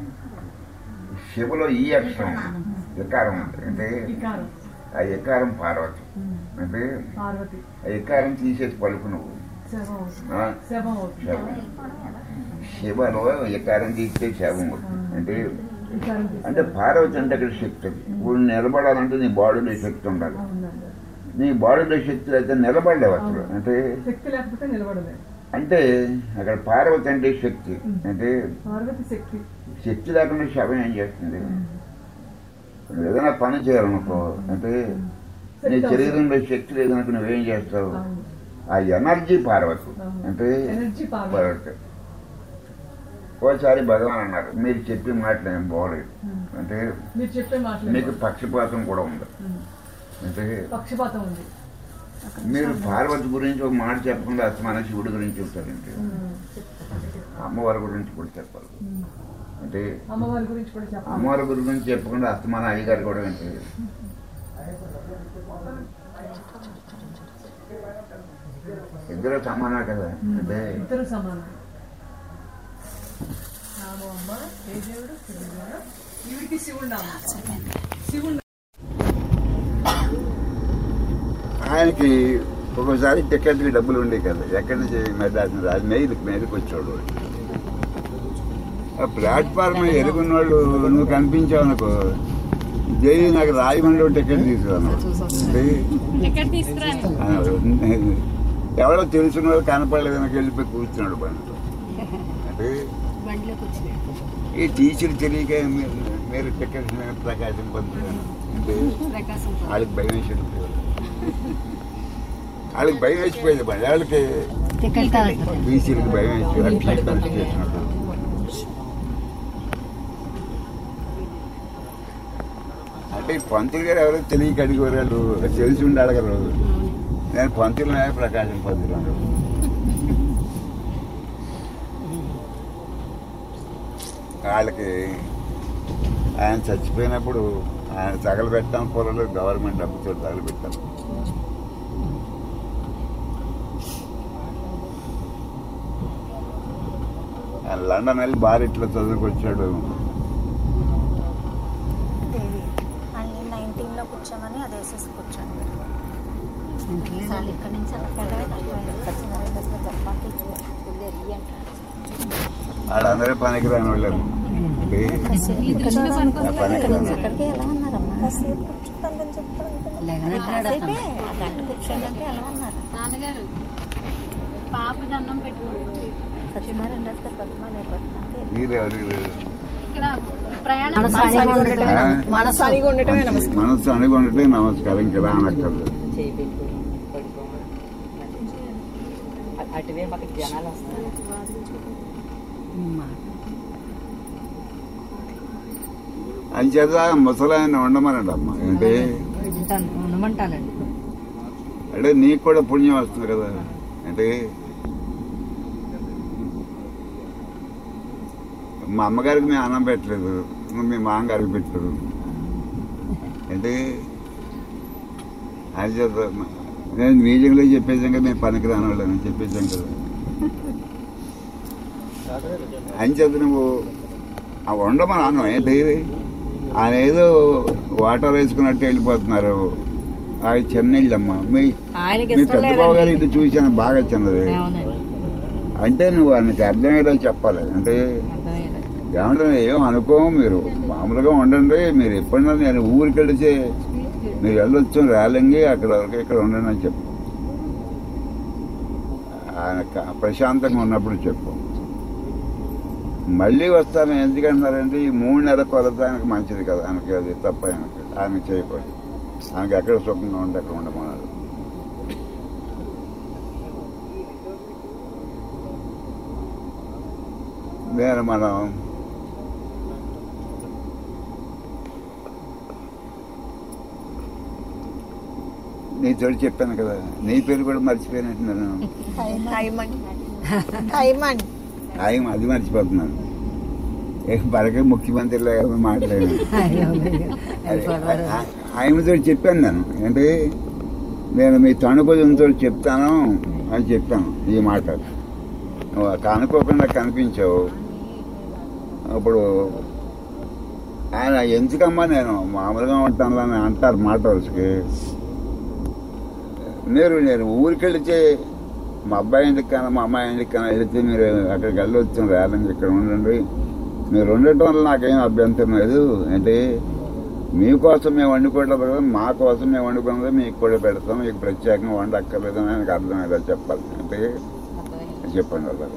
Speaker 1: శివలో ఈ అక్షరం ఎకారం ఉంది అంటే
Speaker 2: వికారం
Speaker 1: ఆ ఎకారం పార్వతి అంటే
Speaker 2: పార్వతి
Speaker 1: ఆ ఎకారం తీసేసి పలుకు నువ్వు
Speaker 2: శవం అవుతుంది
Speaker 1: ఆ,
Speaker 2: శవం అవుతుంది
Speaker 1: శవం. శివలో ఎకారం తీస్తే శవం అవుతుంది. అంటే
Speaker 2: వికారం తీసి-
Speaker 1: అంటే పార్వతి అంటే అక్కడ శక్తి ఇప్పుడు నిలబడాలంటే నీ బాడీలో శక్తి ఉండాలి
Speaker 2: అవునండి.
Speaker 1: నీ బాడీలో శక్తి అయితే నిలబడలేవు అసలు అంటే
Speaker 2: శక్తి లేకపోతే నిలబడలేదు
Speaker 1: అంటే అక్కడ పార్వతి అంటే శక్తి అంటే
Speaker 2: పార్వతి శక్తి
Speaker 1: శక్తి లేకుండా శవం ఏం చేస్తుంది నువ్వు ఏదైనా పని చేయాలనుకో అంటే నీ శరీరంలో శక్తి లేదనుకో నువ్వేం చేస్తావు
Speaker 2: అవును.
Speaker 1: ఆ ఎనర్జీ పార్వతి అంటే
Speaker 2: ఎనర్జీ పార్వతి
Speaker 1: పార్వతి ఓసారి భగవాన్ అన్నారు మీరు చెప్పే మాటలు ఏం బాగోలేదు
Speaker 2: ఉమ్.
Speaker 1: అంటే
Speaker 2: మీరు చెప్పే మాటలు
Speaker 1: మీకు పక్షపాతం కూడా ఉంది
Speaker 2: ఉమ్.
Speaker 1: అంటే
Speaker 2: పక్షపాతం ఉంది
Speaker 1: మీరు పార్వతి గురించి ఒక మాట చెప్పకుండా అసమాన శివుడి గురించి చెప్తారంటే
Speaker 2: ఉమ్.
Speaker 1: అమ్మవారి గురించి కూడా చెప్పాలి
Speaker 2: ఉమ్.
Speaker 1: అంటే
Speaker 2: అమ్మవారి గురించి కూడా చెప్పాలి
Speaker 1: అమ్మవారి గురించి చెప్పకుండా అస్తమాన అయ్యగారు కూడా వింటే ఇద్దరు సమానా కదా అంటే
Speaker 2: ఇద్దరు సమానం నామో అమ్మ ఏ దేవుడు శివుడు ఈవిడికి శివుడు నామం శివుడు
Speaker 1: ఆయనకి ఒకసారి టికెట్కి డబ్బులు ఉండే కదా ఎక్కడి నుంచి మెడ్రాస్ నుంచి అది మెయిల్కి మెయిల్కి వచ్చాడు ఆ ప్లాట్ఫామ్ ఎరుగున్న వాళ్ళు నువ్వు కనిపించావు అనుకో జై నాకు రాజమండ్రి టికెట్ తీసుకున్నాను
Speaker 3: టికెట్ తీసుకురాను
Speaker 1: ఎవరో తెలిసిన వాళ్ళు కనపడలేదు నాకు వెళ్ళిపోయి కూర్చున్నాడు బండిలో అంటే
Speaker 3: బండిలోకి వచ్చినాడు
Speaker 1: ఈ టీచర్ తెలియక మీరు మీరు టికెట్ మీద ప్రకాశం పొందుతాను అంటే
Speaker 3: ప్రకాశం
Speaker 1: వాళ్ళకి భయం వేసి వెళ్ళిపోయారు. వాళ్ళకి భయం వేసిపోయింది బండి వాళ్ళకి
Speaker 3: టికెట్
Speaker 1: టీచర్కి భయం వేసి అట్లా కలిసి చేసినట్టు అంటే ఈ పంతులు గారు ఎవరో తెలియక అడిగేవారు వాళ్ళు తెలిసి ఉండి అడగరు నేను పంతులు ప్రకాశం పంతులు అన్నాడు. వాళ్ళకి ఆయన చచ్చిపోయినప్పుడు ఆయన తగలబెట్టాం పొలంలో గవర్నమెంట్ డబ్బుతో తగలబెట్టాం ఆయన లండన్ వెళ్ళి బార్ ఇట్లా చదువుకొచ్చాడు
Speaker 4: కూర్చోమని అది వేసేసి కూర్చోండి
Speaker 3: ఇంట్లో
Speaker 4: చాలు ఇక్కడి నుంచి అలా వెళ్ళడమే తక్కువ సత్యనారాయణ దశలో చపాతీ
Speaker 1: వాళ్ళందరూ పనికిరాని వాళ్ళు అంటే ఆ పనికిరాని
Speaker 4: అక్కడికి ఎలా ఉన్నారమ్మా కాసేపు కూర్చుంటానని చెప్తాను కాసేపే ఆ గంట కూర్చోడానికి ఎలా ఉన్నారు
Speaker 3: నాన్నగారు పాప దండం పెట్టుకోండి
Speaker 4: సత్యనారాయణ దశ పద్మ లేకపోతే
Speaker 1: వీరెవరు వీరు?
Speaker 3: ఇక్కడ ప్రయాణం
Speaker 2: మనసానిగా ఉండటమే
Speaker 1: ఆ?
Speaker 2: నమస్కారం. మనసానిగా ఉండటమే నమస్కారం
Speaker 1: మనసు అనుకుంటే నమస్కారం ఇంకా రానక్కర్లేదు
Speaker 5: అటువే మాకు జనాలు వస్తారు
Speaker 1: అంచేత ముసలాయన ఉండమనండి అమ్మ ఏంటి
Speaker 2: ఉండమంటానండి
Speaker 1: అంటే నీకు కూడా పుణ్యం వస్తుంది కదా అంటే మా అమ్మగారికి మేము అన్నం పెట్టలేదు నువ్వు మీ మామగారికి పెట్టలేదు అంటే అది చేద్దాం నేను మీటింగ్లో చెప్పేసాం కదా మేము పనికి రానివాళ్ళని చెప్పేసాం కదా అని చేత నువ్వు ఆ ఉండమని అన్నం ఏంటి ఆయన ఏదో వాటర్ వేసుకున్నట్టు వెళ్ళిపోతున్నారు అది చెన్నైళ్ళమ్మ మీ
Speaker 2: ఆయనకి
Speaker 1: మీ
Speaker 2: ఇష్టం
Speaker 1: పెద్ద బావ గారు
Speaker 2: లేదండి
Speaker 1: ఇది చూశాను బాగా చిన్నది
Speaker 2: అవునండి
Speaker 1: అంటే నువ్వు ఆయనకి అర్థమయ్యేలా చెప్పాలి అంటే
Speaker 2: అర్థమయ్యేది.
Speaker 1: ఏమంటే ఏం అనుకో మీరు మామూలుగా ఉండండి మీరు ఎప్పుడైనా నేను ఊరికి వెళితే మీరు వెళ్ళొచ్చు ర్యాలింగి అక్కడ వరకు ఇక్కడ ఉండండి అని చెప్పు ఆయన క- ప్రశాంతంగా ఉన్నప్పుడు చెప్పు మళ్ళీ వస్తాను ఎందుకంటున్నారంటే ఈ మూడు నెలల కొలత ఆయనకు మంచిది కదా ఆయనకి అది తప్ప ఆయనకి ఆయనకి చేయకూడదు ఆయనకి ఎక్కడ సుఖంగా ఉంటే అక్కడ ఉండమన్నారు నేను మనం నీతో చెప్పాను కదా నీ పేరు కూడా మర్చిపోయినట్టు నేను
Speaker 4: హైమన్ హైమన్
Speaker 1: ఆయన అది మర్చిపోతున్నాను ఏ బరకే ముఖ్యమంత్రిలో ఏమో మాట్లాడాను ఆయనతో చెప్పాను నేను అంటే నేను మీ తణుకులతో చెప్తాను అని చెప్పాను ఈ మాట నువ్వు కనుక్కోకుండా కనిపించావు అప్పుడు ఆయన ఎందుకమ్మా నేను మామూలుగా ఉంటాను అని అంటారు మాట వరుసకి మీరు నేను ఊరికి వెళితే మా అబ్బాయి ఇంటికి కానీ మా అమ్మాయి ఇంటికి కానీ వెళితే మీరు అక్కడికి వెళ్ళొచ్చు రేలంగి ఇక్కడ ఉండండి మీరు ఉండటం వల్ల నాకేం అభ్యంతరం లేదు అంటే మీకోసం మేము వండుకోవట్లేదు కదా మా కోసం మేము వండుకున్నది మీకు కూడా పెడతాం మీకు ప్రత్యేకంగా వండక్కర్లేదు అని ఆయనకు అర్థమయ్యేలా చెప్పాలి అంటే చెప్పండి అలాగే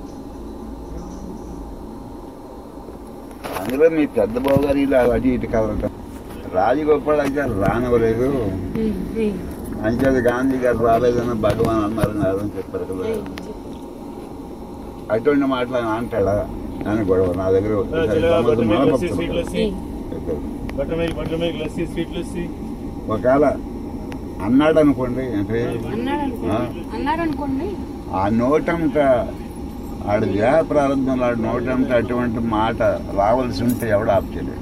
Speaker 1: అందులో మీ పెద్ద బాబు గారు ఇలా అటు ఇటు కదలటం రాజగోపాల్ గారు రానివ్వలేదు అంచేది గాంధీ గారు రాలేదని భగవాన్ అన్నారు కాదు అని చెప్పారు కదా అటువంటి మాటలు ఆయన అంటాడా అని గొడవ నా దగ్గర ఒకసారి సంబంధం మన భక్తులు. చెప్పారు.
Speaker 6: Butter milk butter milk lassi sweet lassi
Speaker 1: ఒకవేళ అన్నాడు అనుకోండి అంటే ఆ,
Speaker 3: అన్నారు అనుకోండి
Speaker 1: ఆ నోటంట ఆడు దేహ ప్రారంభంలో ఆడు నోటంట అటువంటి మాట రావాల్సి ఉంటే ఎవడు ఆపుచలేదు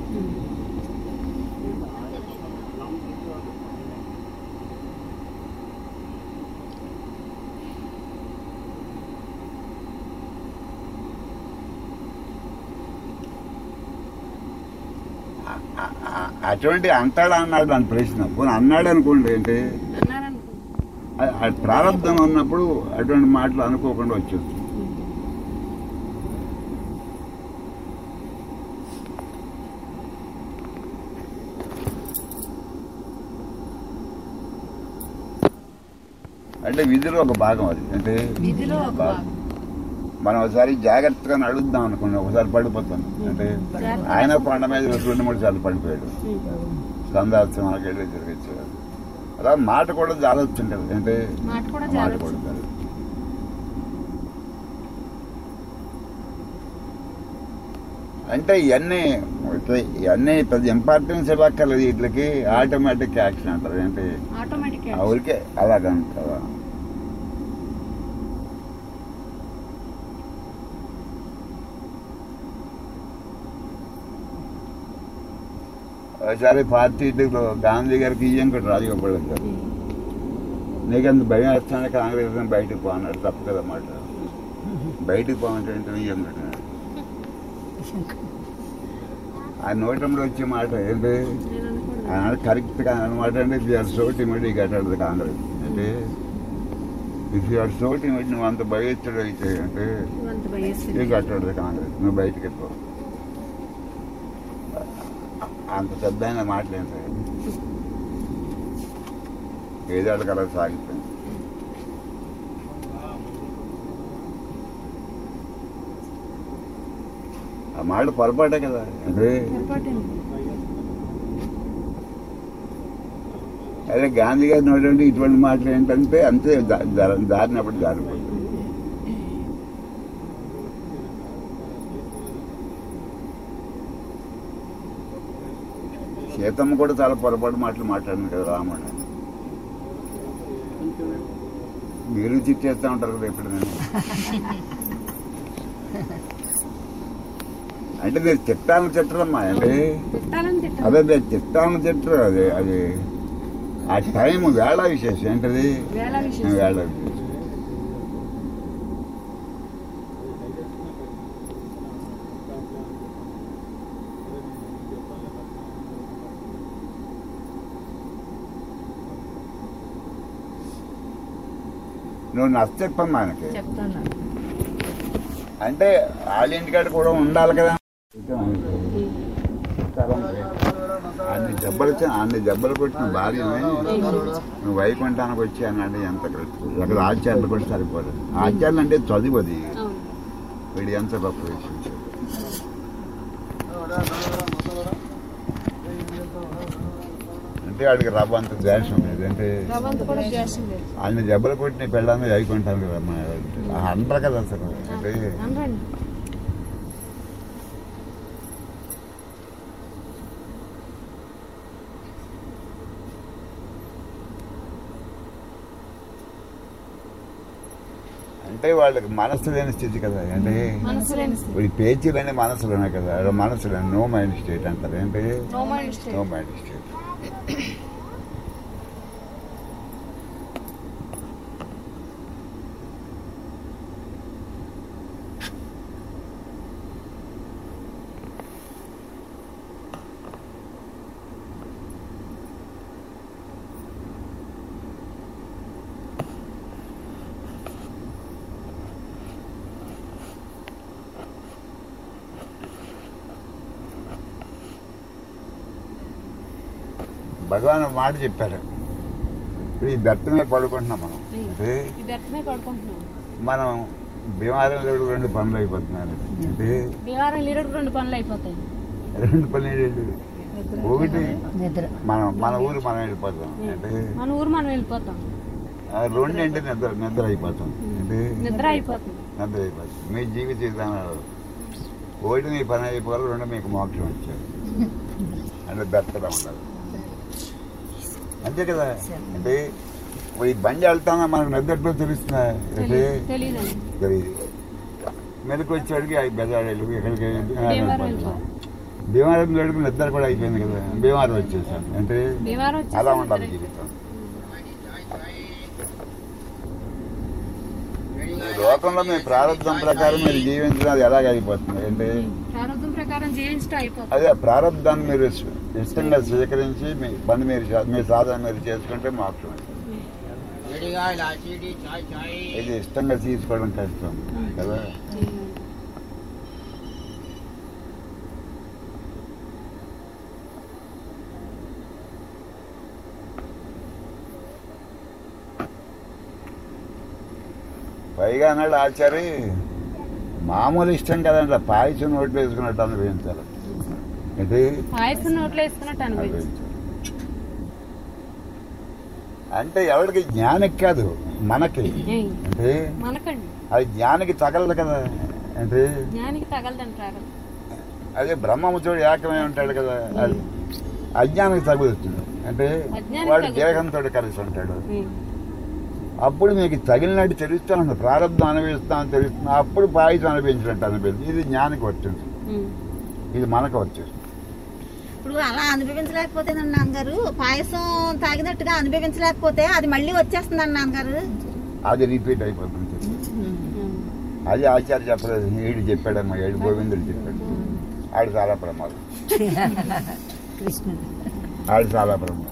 Speaker 1: అటువంటి అంటాడా అన్నాడు అని ప్రశ్న పోనీ అన్నాడు అనుకోండి ఏంటి
Speaker 3: అన్నారు అనుకోండి
Speaker 1: ఆ- ఆ ప్రారంభం ఉన్నప్పుడు అటువంటి మాటలు అనుకోకుండా వచ్చేస్తుంది అంటే విధిలో ఒక భాగం అది అంటే
Speaker 2: విధిలో ఒక భాగం.
Speaker 1: మనం ఒకసారి జాగ్రత్తగా నడుద్దాం అనుకోండి ఒకసారి పడిపోతాం అంటే ఆయన కొండ మీద రెండు మూడు సార్లు పడిపోయాడు సందార్థం వెళ్ళి తిరిగొచ్చాడు అలా మాట కూడా జాలొచ్చుంటుంది అంటే
Speaker 3: మాట కూడా
Speaker 1: మాట
Speaker 3: జాలొచ్చు.
Speaker 1: కూడా జాలొచ్చు. అంటే ఇవన్నీ ఇవన్నీ పెద్ద ఇంపార్టెన్స్ ఇవ్వక్కర్లేదు వీటికి ఆటోమేటిక్ యాక్షన్ అంటారు ఏంటి
Speaker 3: ఆటోమేటిక్
Speaker 1: ఆ ఊరికే అలాగంటారా ఒకసారి పార్టీ ఇటులో గాంధీ గారికి ఇయ్యం కూడా రాజగోపాల్ గారు నీకంత భయం వేస్తానే కాంగ్రెస్ అని బయటకు పో అన్నాడు తప్పు కదా మాట బయటకు పోమంటే ఇయ్యం పెట్టినాడు ఆ నోటంలో వచ్చే మాట ఏంటి ఆయన కరెక్ట్గా అనమాట అంటే ఇది ఆర్ సో టిమిడ్ ఈ కట్టాడు కాంగ్రెస్ అంటే if you are so timid నువ్వు అంత భయస్తుడు అయితే అంటే ఈ కట్టాడు కాంగ్రెస్ నువ్వు బయటికి వెళ్ళిపో అంత పెద్ద అయిన మాటలేదు ఏదాడు కదా సాగిపోయింది ఆ మాట పొరపాటే కదా అంటే అదే గాంధీ గారి నోటంటే ఇటువంటి మాటలు ఏంటంటే అంతే దా- దా- దారినప్పుడు జారిపోతుంది సీతమ్మ కూడా చాలా పొరపాటు మాటలు మాట్లాడింది కదా రాముడు మీరు చిట్టేస్తూ ఉంటారు కదా ఎప్పుడు నేను అంటే మీరు తిట్టాలని తిట్టరమ్మా అంటే
Speaker 3: తిట్టాలని తిట్టాలి
Speaker 1: అదే అదే తిట్టాలని తిట్టరు అది అది ఆ టైం వేళ విశేషం ఏంటది
Speaker 3: వేళ విశేషం.
Speaker 1: వేళ విశేషం నువ్వు నచ్చ చెప్పమ్మా ఆయనకి
Speaker 3: చెప్తాను
Speaker 1: అంటే వాళ్ళ ఇంటికాడ కూడా ఉండాలి కదా అన్ని దెబ్బలు వచ్చి అన్ని దెబ్బలు కొట్టిన భార్యని నువ్వు వైకుంఠానికి వచ్చి అన్నాడు ఎంత కరెక్ట్ ఎక్కడ ఆచార్యులు కూడా సరిపోదు ఆచార్యులు అంటే చదువు అది
Speaker 3: అవును
Speaker 1: వీడు ఎంత గొప్ప విషయం అంటే వాడికి రవ్వ అంత ద్వేషం లేదు అంటే
Speaker 3: రవంత కూడా ద్వేషం లేదు
Speaker 1: అన్ని దెబ్బలు కొట్టిన పెళ్ళాన్ని వైకుంఠానికి రమ్మన్నాడు అంటారు కదా అసలు అంటే
Speaker 3: అనరండి
Speaker 1: అంటే వాళ్ళకి మనసు లేని స్థితి కదా అంటే
Speaker 3: మనసు లేని స్థితి.
Speaker 1: వీడి పేచీలనే మనసులోనే కదా అది మనసులో నో మైండ్ స్టేట్ అంటారు ఏంటి
Speaker 3: no mind state
Speaker 1: no mind state Bhagavan ఒక మాట చెప్పారు ఇప్పుడు ఈ బెత్తమే పడుకుంటున్నాం మనం అంటే
Speaker 3: ఈ వ్యర్థమే పడుకుంటున్నాం
Speaker 1: మనం భీమారం లేడు రెండు పనులు అయిపోతున్నారు అంటే
Speaker 3: బీహారం లీడర్ రెండు పనులు అయిపోతాయి
Speaker 1: రెండు పనులు ఏంటి ఒకటి
Speaker 4: నిద్ర
Speaker 1: మనం మన ఊరు మనం వెళ్ళిపోతాం అంటే
Speaker 3: మన ఊరు మనం వెళ్ళిపోతాం
Speaker 1: ఆ రెండు ఏంటి నిద్ర నిద్ర అయిపోతాం అంటే
Speaker 3: నిద్ర అయిపోతుంది
Speaker 1: నిద్ర అయిపోతాం మీ జీవిత విధానాలు ఒకటి మీ పని అయిపోవాలి రెండు మీకు మోక్షం వచ్చారు అంటే బెత్తగా ఉండాలి అంతే కదా అంటే ఈ బండి వెళ్తానా మనకు నిద్రలో తెలుస్తుందా అంటే
Speaker 3: తెలియదండి
Speaker 1: తెలియదు మెలకు వచ్చేవాడికి అవి బెదాడు ఎక్కడికి
Speaker 3: భీమవరం వెళ్ళిపోతాం.
Speaker 1: భీమారం లేడుకు నిద్ర కూడా అయిపోయింది కదా భీమారం వచ్చేసాను అంటే
Speaker 3: బీహారం వచ్చేసి
Speaker 1: అలా ఉండాలి
Speaker 3: నిద్ర
Speaker 1: జీవితం ఈ లోకంలో మీ ప్రారంభం ప్రకారం మీరు జీవించడం అది ఎలాగ అయిపోతుంది అంటే
Speaker 3: ప్రారంభం ప్రకారం జీవించడం అయిపోతుంది
Speaker 1: అదే ప్రారంభాన్ని మీరు ఇష్టంగా స్వీకరించి మీ పని మీరు చే- మీ సాధన మీరు చేసుకుంటే మోక్షం ఇది ఇష్టంగా తీసుకోవడం కష్టం కదా పైగా అన్నాడు ఆచారి మామూలు ఇష్టం కదండి పాయసం నోట్లో వేసుకున్నట్టు అనుభవించాలి అంటే
Speaker 3: పాయసం నోట్లో వేసుకున్నట్టు అనుభవించు
Speaker 1: అనుభవించాలి అంటే ఎవరికి జ్ఞానికి కాదు మనకి
Speaker 3: ఏయ్,
Speaker 1: అంటే
Speaker 3: మనకండి
Speaker 1: అది జ్ఞానికి తగలదు కదా అంటే
Speaker 3: జ్ఞానికి తగలదండి రాగలదు
Speaker 1: అదే బ్రహ్మముచోడు ఏకమే ఉంటాడు కదా అది అజ్ఞానికి తగులుతుంది అంటే
Speaker 3: అజ్ఞానికి
Speaker 1: వాడు
Speaker 3: తగులుతుంది.
Speaker 1: దేహంతో కలిసి ఉంటాడు అప్పుడు మీకు తగిలినట్టు తెలుస్తూ ఉంది ప్రారంభం అనుభవిస్తామని తెలుస్తుంది అప్పుడు పాయసం అనిపించినట్టు అనిపిస్తుంది ఇది జ్ఞానికి వచ్చింది ఇది మనకు వచ్చింది
Speaker 4: ఇప్పుడు అలా అనుభవించలేకపోతే నాన్నగారు పాయసం తాగినట్టుగా అనుభవించలేకపోతే అది మళ్ళీ వచ్చేస్తుంది నాన్నగారు
Speaker 1: అది రిపీట్ అయిపోతుంది అది ఆచార్య చెప్పలేదు ఏడు చెప్పాడమ్మా ఏడు గోవిందుడు చెప్పాడు ఆడు చాలా ప్రమాదం
Speaker 4: కృష్ణుడు
Speaker 1: ఆడు చాలా బ్రహ్మ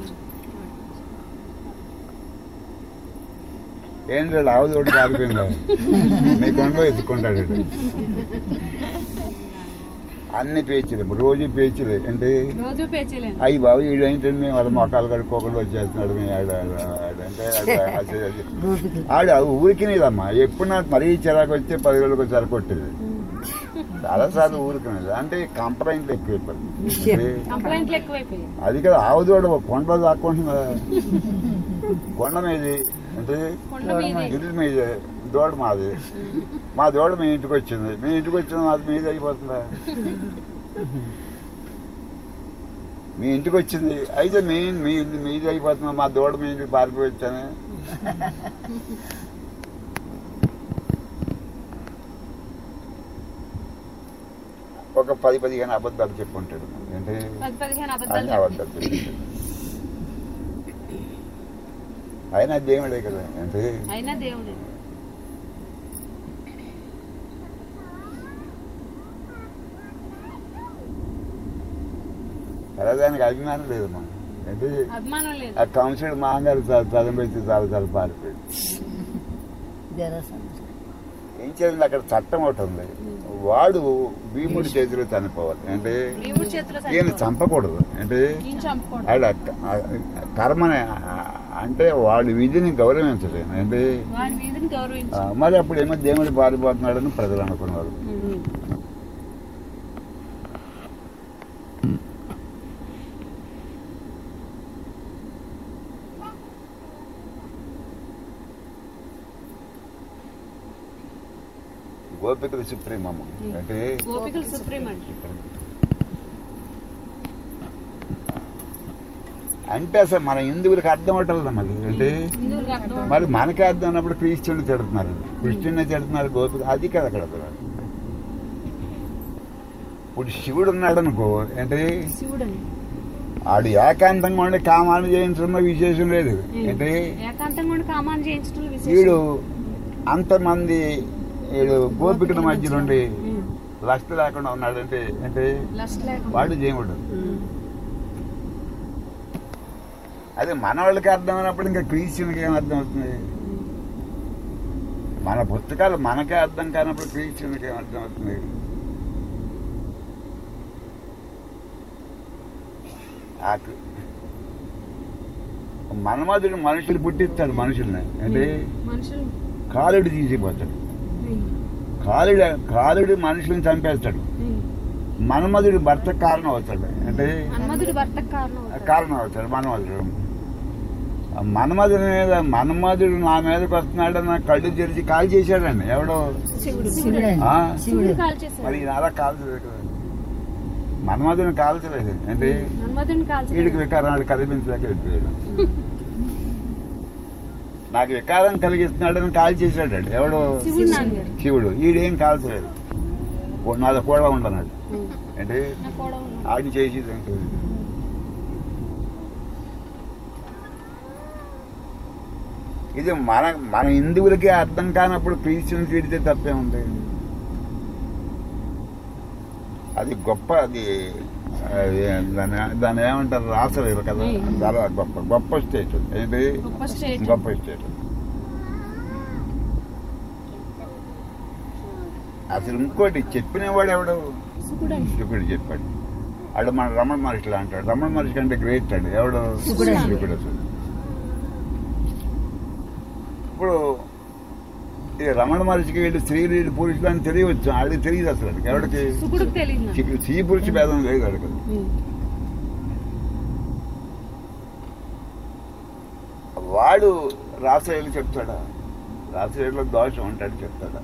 Speaker 1: ఏంటో ఆవుది ఒకటి కాలిపోయిందా మీ కొండలో ఎత్తుకుంటాడు వీడు. అన్ని పేచీలు రోజు పేచీలు అంటే
Speaker 3: రోజు పేచీలేండి
Speaker 1: అయ్యి బాబు వీడు ఏంటంటే వాళ్ళ మొక్కలు కడుక్కోకుండా వచ్చేస్తున్నాడు మీ ఆడు ఆడు ఆడు అంటే ఆడు అది- అది. ఆడు ఊరికినేదమ్మా ఎప్పుడు నాకు మరీ చిరాకు వస్తే పది రోజులకు ఒకసారి కొట్టేది చాలాసార్లు ఊరికినేది అంటే కంప్లైంట్లు ఎక్కువైపోయింది అంటే
Speaker 3: కంప్లైంట్లు ఎక్కువైపోయాయి
Speaker 1: అది కదా ఆవుదోడ ఒక కొండలో దాక్కుంటుందా కొండ మీది అంటే
Speaker 3: కొండ మీదే.
Speaker 1: ఇల్లు మీద దోడ మాది మా దోడ మీ ఇంటికి వచ్చింది మీ ఇంటికి వచ్చిన అది మీద అయిపోతుందా మీ ఇంటికి వచ్చింది అయితే మీ మీ ఇల్లు మీది అయిపోతుందా మా దోడ మీ ఇంటికి పారిపోయి వచ్చాను ఒక పది పదిహేను అబద్ధాలు చెప్పుంటాడు అంటే
Speaker 3: పది పదిహేను
Speaker 1: అన్ని
Speaker 3: అబద్ధాలు
Speaker 1: అబద్ధాలు చెప్పుంటాడు అయినా దేవుడే కదా అంటే
Speaker 3: అయినా దేవుడే
Speaker 1: అలా దానికి అభిమానం లేదమ్మా అంటే
Speaker 3: అభిమానం లేదు
Speaker 1: ఆ కౌన్సిలర్ మాంగారు చదివేసి చాలా చాలా పారిపోయాడు ఏం చేయాలి అక్కడ చట్టం ఒకటి ఉంది వాడు భీముడి చేతిలో చనిపోవాలి అంటే
Speaker 3: దేవుడి చేతిలో
Speaker 1: ఈయన
Speaker 3: చనిపోవాలి.
Speaker 1: చంపకూడదు అంటే
Speaker 3: ఈయన చంపుకోవడం
Speaker 1: ఆడ కర్మని అంటే వాడి విధిని గౌరవించలేదు అంటే
Speaker 3: వాడి మీదని గౌరవించి
Speaker 1: ఆ, మరి అప్పుడు ఏమో దేవుడు పారిపోతున్నాడని ప్రజలు అనుకున్నారు గోపికలు సుప్రీం అమ్మ అంటే
Speaker 3: గోపికలు సుప్రీం అండి
Speaker 1: అంటే అసలు మన హిందువులకు అర్థం అవటం మరి అంటే
Speaker 3: హిందువులకు అర్థం
Speaker 1: మరి మనకే అర్థం అన్నప్పుడు క్రిస్టియన్ తిడుతున్నారు క్రిస్టియన్ తిడుతున్నారు గోపిక అది కదా అక్కడ అసలు. ఇప్పుడు శివుడు ఉన్నాడు అనుకో అంటే
Speaker 3: శివుడు అండి
Speaker 1: ఆడు ఏకాంతంగా ఉండి కామాలు చేయించడంలో విశేషం లేదు అంటే
Speaker 3: ఏకాంతంగా ఉండి కామాన్ని చేయించడం
Speaker 1: వీడు
Speaker 3: విశేషం
Speaker 1: అంతమంది వీడు గోపికల మధ్య నుండి
Speaker 3: ఉమ్.
Speaker 1: లక్ష లేకుండా ఉన్నాడంటే అంటే
Speaker 3: లస్ట్ లేకుండా
Speaker 1: వాడు దేవుడు
Speaker 3: ఉమ్.
Speaker 1: అదే మన వాళ్ళకి అర్థమైనప్పుడు ఇంకా క్రిస్టియన్కి ఏం అర్థం అవుతుంది మన పుస్తకాలు మనకే అర్థం కానప్పుడు క్రిస్టియన్కి ఏం అర్థం అవుతుంది ఆ క్రి- మన్మధుడు మనుషులు పుట్టిస్తాడు మనుషుల్ని అంటే
Speaker 3: మనుషులు
Speaker 1: కాలుడు తీసిపోతాడు
Speaker 3: ఉమ్.
Speaker 1: కాలుడు కాలుడు మనుషులను చంపేస్తాడు
Speaker 3: ఉమ్.
Speaker 1: మన్మధుడు భర్త కారణం అవుతాడు అంటే
Speaker 3: మన్మధుడి భర్తకు కారణం అవుతాడు.
Speaker 1: కారణం అవుతాడు మన్మధుడు ఆ మన్మధుడి మీద మన్మధుడు నా మీదకి వస్తున్నాడు నా కళ్ళు తెరిచి కాల్ చేశాడండి ఎవడో
Speaker 3: శివుడు
Speaker 1: ఆ?
Speaker 3: శివుడు కాల్ చేశాడు
Speaker 1: మరి ఈయన అలా కాల్చలేదు కదా మన్మధుని కాల్చలేదు అంటే
Speaker 3: మన్మధుడిని కాల్
Speaker 1: వీడికి వికారం వాడు కనిపించలేక వెళ్ళిపోయాడు నాకు వికారం కలిగిస్తున్నాడని కాల్ చేశాడు ఎవడో
Speaker 3: శివుడు నాన్నగారు
Speaker 1: శివుడు ఈడేం కాల్చలేదు ఓ నాది కూడా ఉండన్నాడు
Speaker 3: ఉమ్.
Speaker 1: అంటే
Speaker 3: నా కూడా ఉన్నాడు.
Speaker 1: ఆడి చేసేది ఏంటి? ఇది మన మన హిందువులకి అర్థం కానప్పుడు క్రిస్టియన్స్ తిడితే తప్పే ఉంది అది గొప్ప అది అది దాని దాన్ని ఏమంటారు రాసలేదు కదా చాలా గొప్ప గొప్ప స్టేట్ ఏంటి
Speaker 3: గొప్ప స్టేట్
Speaker 1: గొప్ప స్టేట్ అసలు ఇంకోటి చెప్పినవాడు ఎవడు
Speaker 3: శివుడు అండి
Speaker 1: శుకుడు చెప్పాడు అక్కడ మన రమణ మహర్షిలా అంటాడు రమణ మహర్షి కంటే గ్రేట్ అండి ఎవడు
Speaker 3: శుకుడు.
Speaker 1: శుకుడు అసలు ఇప్పుడు ఈ రమణ మహర్షికి వీళ్ళు స్త్రీలు వీళ్ళు పురుషులు అని తెలియవచ్చు ఆడికి తెలియదు అసలు ఆడికి. ఎవడికి
Speaker 3: శుకుడికి తెలియదు నాకు.
Speaker 1: చి- స్త్రీ పురుష భేదం లేదు అడికి
Speaker 3: ఉమ్.
Speaker 1: వాడు రాసయ్యలు చెప్తాడా రాసయ్యలో దోషం ఉంటాడు చెప్తాడా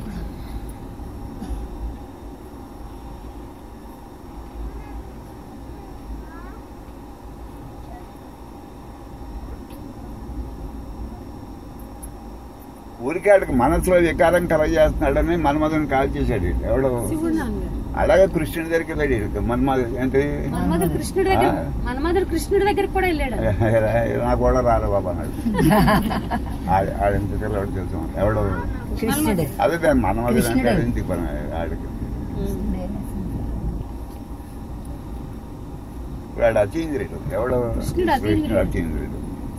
Speaker 1: ఊరికే ఆడికి మనసులో వికారం కలగజేస్తున్నాడని మన్మధుని కాల్ చేశాడు వీడు. ఎవడు
Speaker 3: శివుడు నాన్నగారు
Speaker 1: అలాగే కృష్ణుడి దగ్గరికి వెళ్ళాడు వీడు. మన్మధు అంటే
Speaker 3: మన్మధుడు కృష్ణుడి దగ్గర
Speaker 1: ఆ.
Speaker 3: మన్మధుడు కృష్ణుడి దగ్గరికి కూడా వెళ్ళాడు
Speaker 1: నాకు కూడా రాలే బాబా అన్నాడు ఆడ- ఆడింటి పిల్లవాడు తెలుసు మనకు. ఎవడు
Speaker 4: కృష్ణుడే
Speaker 1: అదే దాని మన్మధుడు అంటే
Speaker 4: కృష్ణుడే.
Speaker 1: ఇంటికి పని ఆడికి
Speaker 3: ఉమ్.
Speaker 1: వాడు అతీంద్రుడు ఎవడో
Speaker 3: కృష్ణుడు అతీంద్రుడు.
Speaker 1: కృష్ణుడు అతీంద్రుడు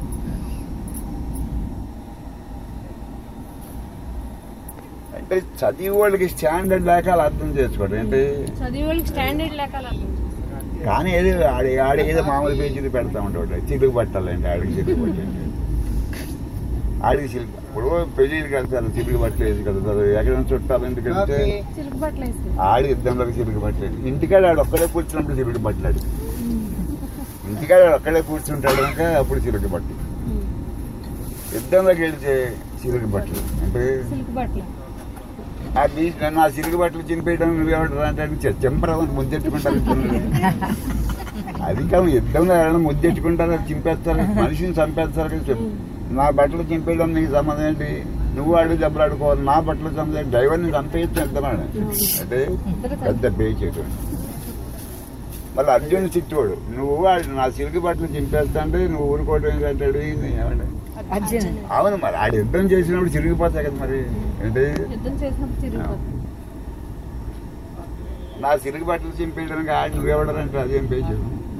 Speaker 1: అంటే చదివి వాళ్ళకి స్టాండర్డ్ లేక అలా అర్థం చేసుకోవడం అంటే
Speaker 3: చదివే వాళ్ళకి స్టాండర్డ్ లేక అలా అర్థం చేసుకోవాలి.
Speaker 1: కానీ ఏదో ఆడ ఆడ ఏదో మామూలు పేజీలు పెడతా ఉంటాడు చిలుగు పట్టాలండి ఆడికి చిలుగు పట్టండి ఆడికి చిలుగు ఇప్పుడు పెళ్ళిళ్ళకి వెళ్తారు చిలుగు బట్టలు వేసి కలుగుతారు ఎక్కడైనా చుట్టాలు ఎందుకు వెళ్తే
Speaker 3: చిలుకు బట్టలు వేసుకో
Speaker 1: ఆడి యుద్ధంలోకి చిలుగు పట్టలేదు ఇంటికాడ ఆడు ఒక్కడే కూర్చున్నప్పుడు చిలుగు పట్టలేడు ఇంటికాడ ఆడు ఒక్కడే కూర్చుంటాడు కనుక అప్పుడు చిలుగు పట్టు యుద్ధంలోకి వెళ్తే చిలుగు పట్టలు అంటే
Speaker 3: సిల్క్ బట్టలు
Speaker 1: ఆ బీచ్ నన్ను ఆ చిలుగు బట్టలు చింపేయడం నువ్వేమంటారు అంటే చెంపరవని ముద్దెట్టుకుంటారు అది కాదు యుద్ధంలో ఎవరైనా ముద్దెట్టుకుంటారు చింపేస్తారు మనిషిని చంపేస్తారు కదా చెప్పు నా బట్టలు చింపేయడం నీకు సంబంధం ఏంటి నువ్వు ఆడు దెబ్బలు ఆడుకోవాలి నా బట్టలు సంబంధం డ్రైవర్ని చంపేయచ్చు ఎంతమాడు అంటే పెద్ద పేచేటు మళ్ళీ అర్జున్ చిట్టువాడు నువ్వు వాడు నా సిల్క్ బట్టలు చింపేస్తా అంటే నువ్వు ఊరుకోవడం ఏంటంటాడు ఏమంటే అవును మరి ఆడు యుద్ధం చేసినప్పుడు చిరిగిపోతాయి కదా మరి అంటే
Speaker 3: యుద్ధం చేసినప్పుడు చిరిగిపోతుంది
Speaker 1: నా సిరుగు బట్టలు చింపేయడానికి ఆడు నువ్వెవడరంటే అదేం పేచు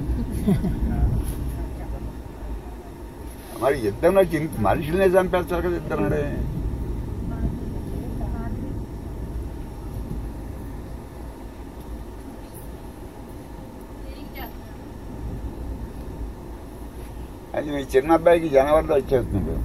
Speaker 1: మరి యుద్ధంలో చింపి మనుషులనే చంపేస్తారు కదా యుద్ధంలో అది మీ చిన్న అబ్బాయికి జనవరిలో వచ్చేస్తుంది